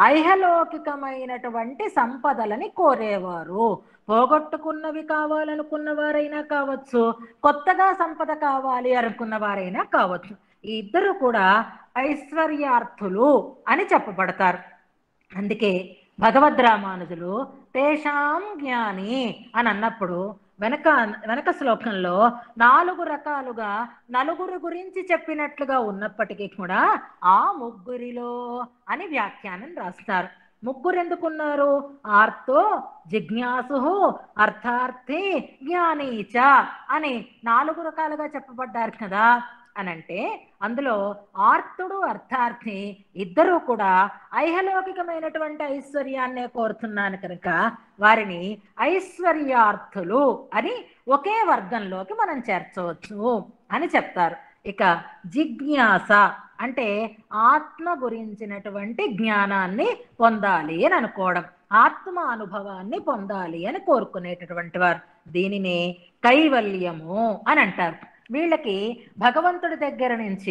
ఐహలౌకికమైనటువంటి సంపదలని కోరేవారు పోగొట్టుకున్నవి కావాలనుకున్న వారైనా కావచ్చు కొత్తగా సంపద కావాలి అనుకున్న వారైనా కావచ్చు ఈ ఇద్దరు కూడా ఐశ్వర్యార్థులు అని చెప్పబడతారు అందుకే భగవద్ రామానుజులు తేషాం జ్ఞాని అని అన్నప్పుడు వెనక వెనక శ్లోకంలో నాలుగు రకాలుగా నలుగురు గురించి చెప్పినట్లుగా ఉన్నప్పటికీ కూడా ఆ ముగ్గురిలో అని వ్యాఖ్యానం రాస్తారు ముగ్గురు ఎందుకున్నారు ఆర్తో జిజ్ఞాసు అర్థార్థి జ్ఞానీచ అని నాలుగు రకాలుగా చెప్పబడ్డారు కదా అనంటే అందులో ఆర్తుడు అర్థార్థి ఇద్దరూ కూడా ఐహలౌకికమైనటువంటి ఐశ్వర్యాన్నే కోరుతున్నాను కనుక వారిని ఐశ్వర్యార్థులు అని ఒకే వర్గంలోకి మనం చేర్చవచ్చు అని చెప్తారు ఇక జిజ్ఞాస అంటే ఆత్మ గురించినటువంటి జ్ఞానాన్ని పొందాలి అని అనుకోవడం ఆత్మ అనుభవాన్ని పొందాలి అని కోరుకునేటటువంటి వారు దీనినే కైవల్యము అని అంటారు వీళ్ళకి భగవంతుడి దగ్గర నుంచి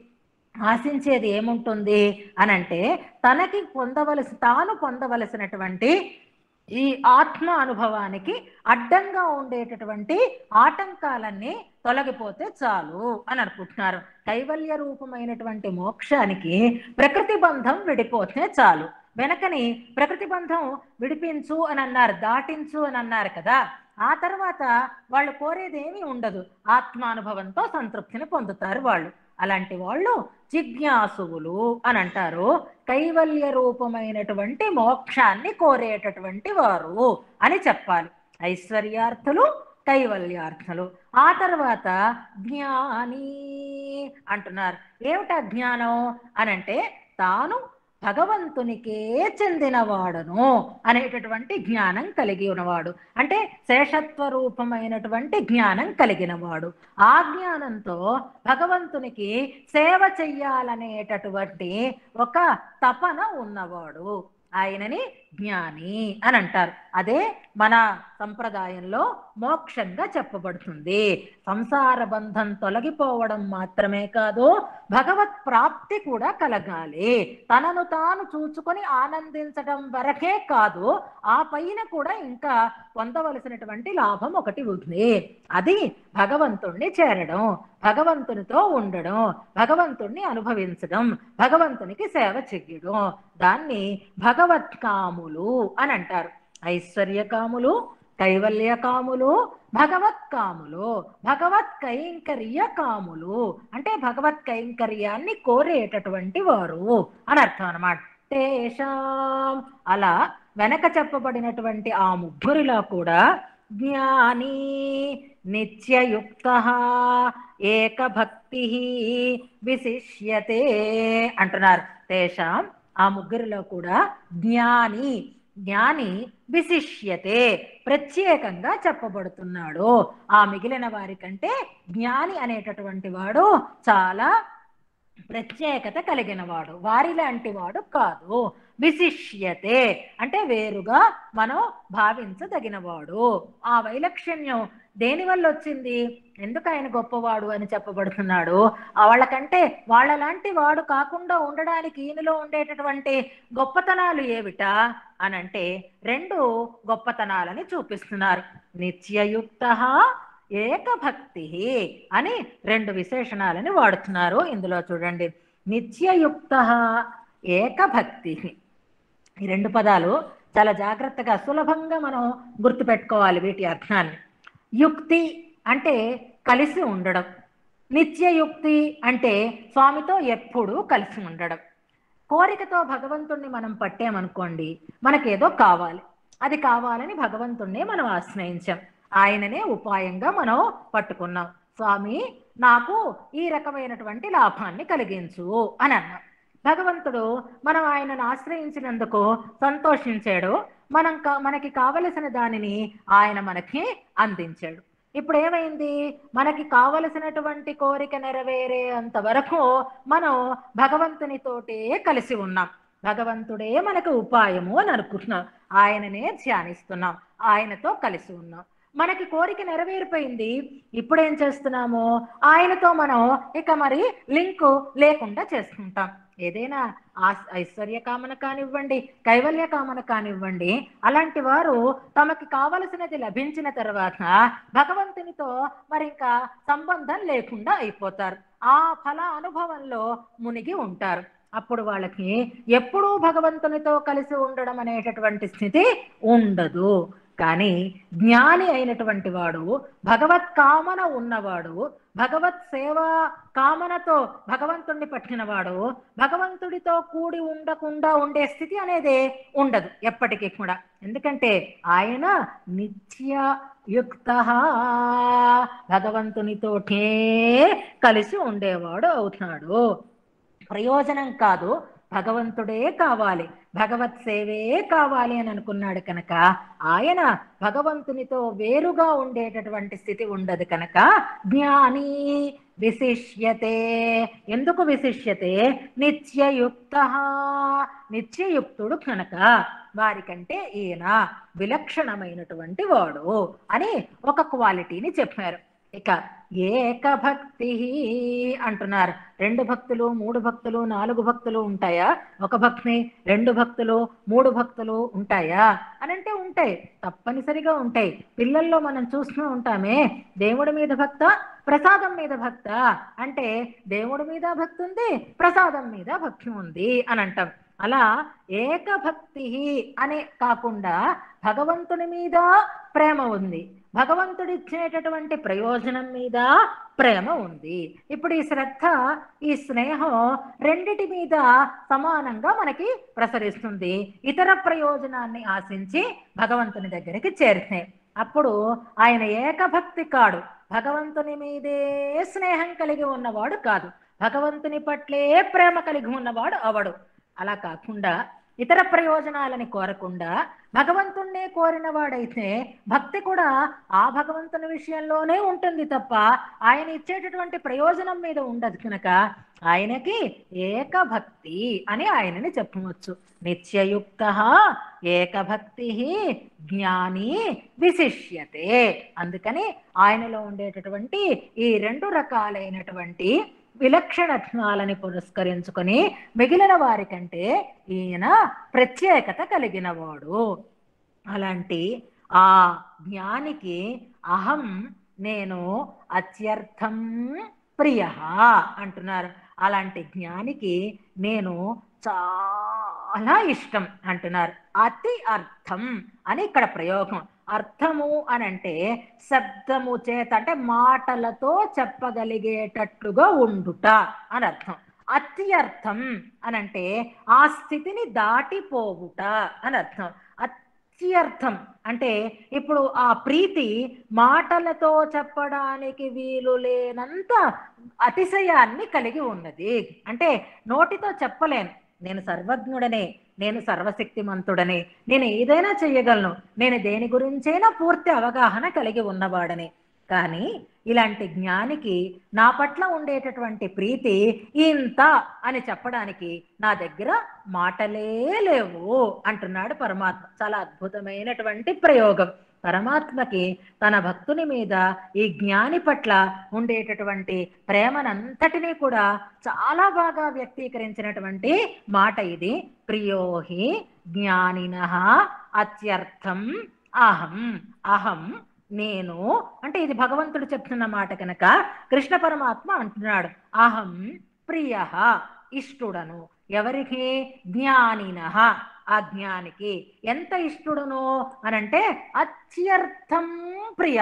ఆశించేది ఏముంటుంది అని అంటే తనకి పొందవలసి తాను పొందవలసినటువంటి ఈ ఆత్మ అనుభవానికి అడ్డంగా ఉండేటటువంటి ఆటంకాలన్నీ తొలగిపోతే చాలు అని అనుకుంటున్నారు కైవల్య రూపమైనటువంటి మోక్షానికి ప్రకృతి బంధం విడిపోతే చాలు వెనకని ప్రకృతి బంధం విడిపించు అని అన్నారు దాటించు అని అన్నారు కదా ఆ తర్వాత వాళ్ళు కోరేదేమీ ఉండదు ఆత్మానుభవంతో సంతృప్తిని పొందుతారు వాళ్ళు అలాంటి వాళ్ళు జిజ్ఞాసువులు అని అంటారు కైవల్య రూపమైనటువంటి మోక్షాన్ని కోరేటటువంటి వారు అని చెప్పాలి ఐశ్వర్యార్థులు కైవల్యార్థులు ఆ తర్వాత జ్ఞాని అంటున్నారు ఏమిటా జ్ఞానం అనంటే తాను భగవంతునికే చెందినవాడను అనేటటువంటి జ్ఞానం కలిగి ఉన్నవాడు అంటే శేషత్వ రూపమైనటువంటి జ్ఞానం కలిగినవాడు ఆ జ్ఞానంతో భగవంతునికి సేవ చెయ్యాలనేటటువంటి ఒక తపన ఉన్నవాడు ఆయనని జ్ఞాని అని అంటారు అదే మన సంప్రదాయంలో మోక్షంగా చెప్పబడుతుంది సంసార బంధం తొలగిపోవడం మాత్రమే కాదు భగవత్ ప్రాప్తి కూడా కలగాలి తనను తాను చూచుకొని ఆనందించడం వరకే కాదు ఆ పైన కూడా ఇంకా పొందవలసినటువంటి లాభం ఒకటి ఉంది అది భగవంతుణ్ణి చేరడం భగవంతునితో ఉండడం భగవంతుణ్ణి అనుభవించడం భగవంతునికి సేవ చెయ్యడం దాన్ని భగవత్కాములు అని అంటారు ఐశ్వర్యకాములు కైవల్యకాములు భగవత్ కాములు భగవత్ కైంకర్య కాములు అంటే భగవత్ కైంకర్యాన్ని కోరేటటువంటి వారు అని అర్థం అన్నమాట తేషాం అలా వెనక చెప్పబడినటువంటి ఆ ముగ్గురిలో కూడా జ్ఞాని నిత్యయుక్త ఏకభక్తి విశిష్యతే అంటున్నారు తేషాం ఆ ముగ్గురిలో కూడా జ్ఞాని జ్ఞాని విశిష్యతే ప్రత్యేకంగా చెప్పబడుతున్నాడు ఆ మిగిలిన వారి కంటే జ్ఞాని అనేటటువంటి వాడు చాలా ప్రత్యేకత కలిగిన వాడు వారి లాంటి వాడు కాదు విశిష్యతే అంటే వేరుగా మనం భావించదగినవాడు ఆ వైలక్షణ్యం దేని వల్ల వచ్చింది ఎందుకు ఆయన గొప్పవాడు అని చెప్పబడుతున్నాడు ఆ వాళ్ళకంటే వాళ్ళలాంటి వాడు కాకుండా ఉండడానికి ఈయనలో ఉండేటటువంటి గొప్పతనాలు ఏమిటా అని అంటే రెండు గొప్పతనాలని చూపిస్తున్నారు నిత్యయుక్త ఏకభక్తి అని రెండు విశేషణాలని వాడుతున్నారు ఇందులో చూడండి నిత్యయుక్త ఏకభక్తి ఈ రెండు పదాలు చాలా జాగ్రత్తగా సులభంగా మనం గుర్తుపెట్టుకోవాలి వీటి అర్థాన్ని యుక్తి అంటే కలిసి ఉండడం నిత్యయుక్తి అంటే స్వామితో ఎప్పుడూ కలిసి ఉండడం కోరికతో భగవంతుణ్ణి మనం పట్టామనుకోండి మనకేదో కావాలి అది కావాలని భగవంతుణ్ణి మనం ఆశ్రయించాం ఆయననే ఉపాయంగా మనం పట్టుకున్నాం స్వామి నాకు ఈ రకమైనటువంటి లాభాన్ని కలిగించు అని అన్నాం భగవంతుడు మనం ఆయనను ఆశ్రయించినందుకు సంతోషించాడు మనం కా- మనకి కావలసిన దానిని ఆయన మనకి అందించాడు ఇప్పుడు ఏమైంది మనకి కావలసినటువంటి కోరిక నెరవేరేంత వరకు మనం భగవంతునితోటే కలిసి ఉన్నాం భగవంతుడే మనకు ఉపాయము అని అనుకుంటున్నాం ఆయననే ధ్యానిస్తున్నాం ఆయనతో కలిసి ఉన్నాం మనకి కోరిక నెరవేరిపోయింది ఇప్పుడు ఏం చేస్తున్నాము ఆయనతో మనం ఇక మరి లింకు లేకుండా చేసుకుంటాం ఏదైనా ఆస్- ఐశ్వర్య కామన కానివ్వండి కైవల్య కామన కానివ్వండి అలాంటి వారు తమకి కావలసినది లభించిన తర్వాత భగవంతునితో మరి ఇంకా సంబంధం లేకుండా అయిపోతారు ఆ ఫల అనుభవంలో మునిగి ఉంటారు అప్పుడు వాళ్ళకి ఎప్పుడూ భగవంతునితో కలిసి ఉండడం అనేటటువంటి స్థితి ఉండదు కానీ జ్ఞాని అయినటువంటి వాడు భగవత్ కామన ఉన్నవాడు భగవత్ సేవ కామనతో భగవంతుణ్ణి పట్టినవాడు భగవంతుడితో కూడి ఉండకుండా ఉండే స్థితి అనేది ఉండదు ఎప్పటికీ కూడా ఎందుకంటే ఆయన నిత్య యుక్త భగవంతునితోటే కలిసి ఉండేవాడు అవుతున్నాడు ప్రయోజనం కాదు భగవంతుడే కావాలి భగవత్ సేవే కావాలి అని అనుకున్నాడు కనుక ఆయన భగవంతునితో వేరుగా ఉండేటటువంటి స్థితి ఉండదు కనుక జ్ఞాని విశిష్యతే ఎందుకు విశిష్యతే నిత్యయుక్త నిత్యయుక్తుడు కనుక వారికంటే ఈయన విలక్షణమైనటువంటి వాడు అని ఒక క్వాలిటీని చెప్పారు ఇక ఏకభక్తి అంటున్నారు రెండు భక్తులు మూడు భక్తులు నాలుగు భక్తులు ఉంటాయా ఒక భక్తి రెండు భక్తులు మూడు భక్తులు ఉంటాయా అని అంటే ఉంటాయి తప్పనిసరిగా ఉంటాయి పిల్లల్లో మనం చూస్తూ ఉంటామే దేవుడి మీద భక్త ప్రసాదం మీద భక్త అంటే దేవుడి మీద భక్తి ఉంది ప్రసాదం మీద భక్తి ఉంది అని అంటాం అలా ఏకభక్తి అనే కాకుండా భగవంతుని మీద ప్రేమ ఉంది భగవంతుడిచ్చేటటువంటి ప్రయోజనం మీద ప్రేమ ఉంది ఇప్పుడు ఈ శ్రద్ధ ఈ స్నేహం రెండిటి మీద సమానంగా మనకి ప్రసరిస్తుంది ఇతర ప్రయోజనాన్ని ఆశించి భగవంతుని దగ్గరికి చేరుతాయి అప్పుడు ఆయన ఏకభక్తి కాడు భగవంతుని మీదే స్నేహం కలిగి ఉన్నవాడు కాదు భగవంతుని పట్లే ప్రేమ కలిగి ఉన్నవాడు అవడు అలా కాకుండా ఇతర ప్రయోజనాలని కోరకుండా భగవంతుణ్ణే కోరిన వాడైతే భక్తి కూడా ఆ భగవంతుని విషయంలోనే ఉంటుంది తప్ప ఆయన ఇచ్చేటటువంటి ప్రయోజనం మీద ఉండదు కనుక ఆయనకి ఏకభక్తి అని ఆయనని చెప్పవచ్చు నిత్యయుక్త ఏకభక్తి జ్ఞాని విశిష్యతే అందుకని ఆయనలో ఉండేటటువంటి ఈ రెండు రకాలైనటువంటి విలక్షణత్వాలని పురస్కరించుకొని మిగిలిన వారికంటే ఈయన ప్రత్యేకత కలిగిన వాడు అలాంటి ఆ జ్ఞానికి అహం నేను అత్యర్థం ప్రియ అంటున్నారు అలాంటి జ్ఞానికి నేను చాలా ఇష్టం అంటున్నారు అతి అర్థం అని ఇక్కడ ప్రయోగం అర్థము అని అంటే శబ్దము చేత అంటే మాటలతో చెప్పగలిగేటట్లుగా ఉండుట అని అర్థం అత్యర్థం అని అంటే ఆ స్థితిని దాటిపోవుట అని అర్థం అత్యర్థం అంటే ఇప్పుడు ఆ ప్రీతి మాటలతో చెప్పడానికి వీలు లేనంత అతిశయాన్ని కలిగి ఉన్నది అంటే నోటితో చెప్పలేను నేను సర్వజ్ఞుడనే నేను సర్వశక్తిమంతుడనే నేను ఏదైనా చెయ్యగలను నేను దేని గురించైనా పూర్తి అవగాహన కలిగి ఉన్నవాడని కానీ ఇలాంటి జ్ఞానికి నా పట్ల ఉండేటటువంటి ప్రీతి ఇంత అని చెప్పడానికి నా దగ్గర మాటలే లేవు అంటున్నాడు పరమాత్మ చాలా అద్భుతమైనటువంటి ప్రయోగం పరమాత్మకి తన భక్తుని మీద ఈ జ్ఞాని పట్ల ఉండేటటువంటి ప్రేమనంతటినీ కూడా చాలా బాగా వ్యక్తీకరించినటువంటి మాట ఇది ప్రియోహి జ్ఞానిన అత్యర్థం అహం అహం నేను అంటే ఇది భగవంతుడు చెప్తున్న మాట కనుక కృష్ణ పరమాత్మ అంటున్నాడు అహం ప్రియ ఇష్టుడను ఎవరికి జ్ఞానిన ఆ జ్ఞానికి ఎంత ఇష్టుడును అనంటే అత్యర్థం ప్రియ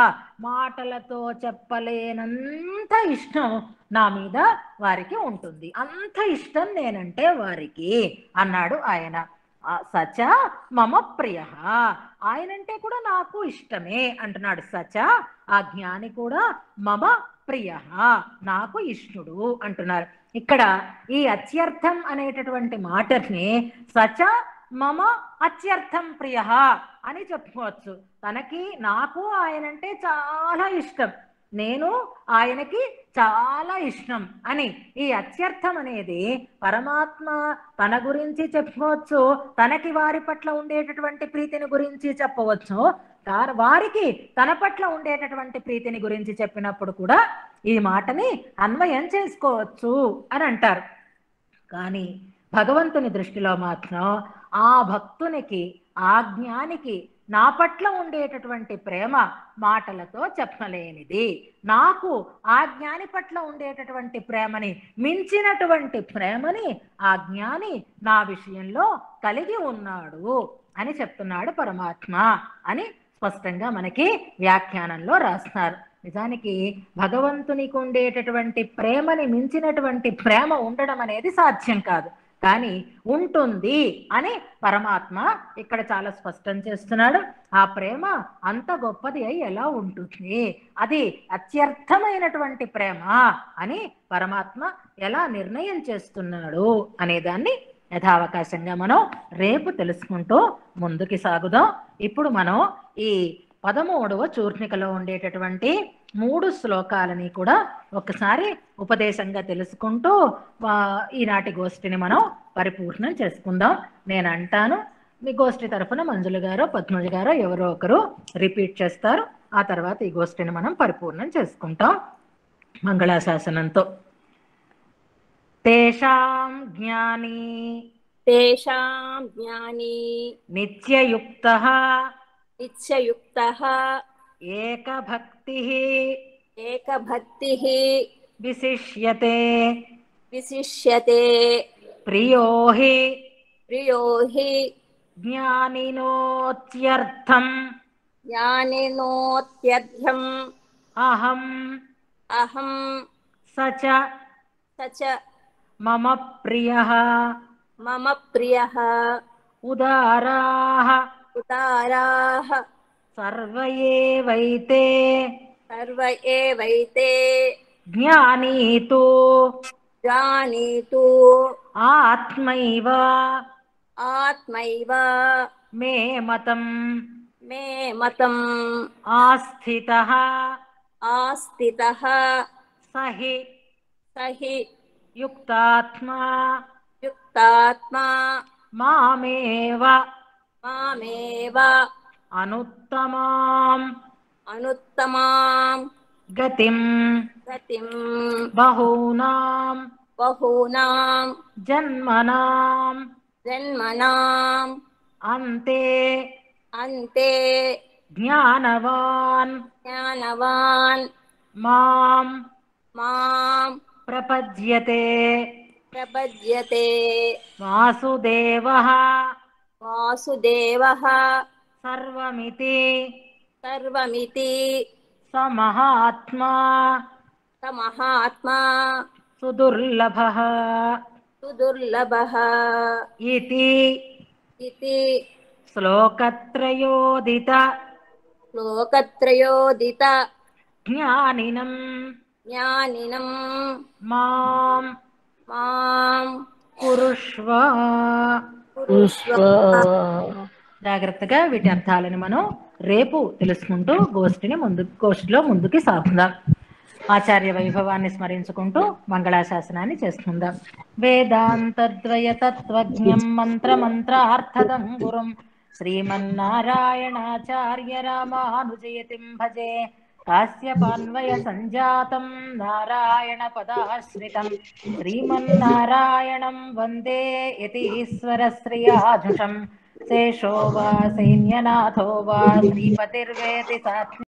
మాటలతో చెప్పలేనంత ఇష్టం నా మీద వారికి ఉంటుంది అంత ఇష్టం నేనంటే వారికి అన్నాడు ఆయన ఆ సచ మమ ప్రియ ఆయనంటే కూడా నాకు ఇష్టమే అంటున్నాడు సచ ఆ జ్ఞాని కూడా మమ ప్రియ నాకు ఇష్టుడు అంటున్నారు ఇక్కడ ఈ అత్యర్థం అనేటటువంటి మాటని సచ మమ అత్యర్థం ప్రియ అని చెప్పుకోవచ్చు తనకి నాకు ఆయనంటే చాలా ఇష్టం నేను ఆయనకి చాలా ఇష్టం అని ఈ అత్యర్థం అనేది పరమాత్మ తన గురించి చెప్పుకోవచ్చు తనకి వారి పట్ల ఉండేటటువంటి ప్రీతిని గురించి చెప్పవచ్చు తా- వారికి తన పట్ల ఉండేటటువంటి ప్రీతిని గురించి చెప్పినప్పుడు కూడా ఈ మాటని అన్వయం చేసుకోవచ్చు అని అంటారు కానీ భగవంతుని దృష్టిలో మాత్రం ఆ భక్తునికి ఆ జ్ఞానికి నా పట్ల ఉండేటటువంటి ప్రేమ మాటలతో చెప్పలేనిది నాకు ఆ జ్ఞాని పట్ల ఉండేటటువంటి ప్రేమని మించినటువంటి ప్రేమని ఆ జ్ఞాని నా విషయంలో కలిగి ఉన్నాడు అని చెప్తున్నాడు పరమాత్మ అని స్పష్టంగా మనకి వ్యాఖ్యానంలో రాస్తున్నారు నిజానికి భగవంతునికి ఉండేటటువంటి ప్రేమని మించినటువంటి ప్రేమ ఉండడం అనేది సాధ్యం కాదు కానీ ఉంటుంది అని పరమాత్మ ఇక్కడ చాలా స్పష్టం చేస్తున్నాడు ఆ ప్రేమ అంత గొప్పది అయి ఎలా ఉంటుంది అది అత్యర్థమైనటువంటి ప్రేమ అని పరమాత్మ ఎలా నిర్ణయం చేస్తున్నాడు అనే దాన్ని యథావకాశంగా మనం రేపు తెలుసుకుంటూ ముందుకి సాగుదాం ఇప్పుడు మనం ఈ పదమూడవ చూర్ణికలో ఉండేటటువంటి మూడు శ్లోకాలని కూడా ఒకసారి ఉపదేశంగా తెలుసుకుంటూ ఆ, ఈనాటి గోష్ఠిని మనం పరిపూర్ణం చేసుకుందాం నేను అంటాను మీ గోష్ఠి తరఫున మంజుల గారో పద్మజ గారో ఎవరో ఒకరు రిపీట్ చేస్తారు ఆ తర్వాత ఈ గోష్ఠిని మనం పరిపూర్ణం చేసుకుంటాం మంగళాశాసనంతో తేషాం జ్ఞాని తేషాం జ్ఞాని నిత్యయుక్త నిత్యయుక్త ఏకభక్తి ఏకభక్తి విశిష్యతే విశిష్యతే ప్రియో హి ప్రియో హి జ్ఞానినోత్యర్థం జ్ఞానినోత్యర్థం అహం అహం స చ స చ మమ ప్రియ మమ ప్రియ ఉదారా ఉదారాः సర్వ ఏవైతే సర్వ ఏవైతే జ్ఞానీతు జానీతు ఆత్మైవ ఆత్మైవ మే మతం మే మతం ఆస్థిత ఆస్థితः సహి సహి యుక్తాత్మా యుక్తాత్మా మామేవ మామేవ అనుత్తమాం అనుత్తమాం గతిం గతిం బహూనాం బహూనాం జన్మనాం జన్మనాం అంతే అంతే జ్ఞానవాన్ జ్ఞానవాన్ మాం మాం ప్రపద్యతే ప్రపద్యతే వాసుదేవ వాసుదేవः సర్వమితి సర్వమితి స మహాత్మా స మహాత్మా సుదుర్లభ సుదుర్లభः ఇది इति శ్లోకత్రయోదిత श्लोकत्रयोदित జ్ఞానినం ज्ञानिनं మాం मां కురుష్వ कुरुष्व జాగ్రత్తగా వీటి అర్థాలను మనం రేపు తెలుసుకుంటూ గోష్ఠిని ముందు గోష్ఠిలో ముందుకి సాగుదాం ఆచార్య వైభవాన్ని స్మరించుకుంటూ మంగళాశాసనాన్ని చేసుకుందాం వేదాంతద్వయ తత్వజ్ఞం మంత్ర మంత్రార్థదం గురుం శ్రీమన్నారాయణాచార్య రామానుజయతిం భజే కాశ్యపాన్వయ సంజాతం నారాయణ పదాశ్రితం శ్రీమన్నారాయణం వందే యతీశ్వర శ్రియాజుషం శేషో వా సైన్యనాథో వా శ్రీపతిర్వేతి సాత్మి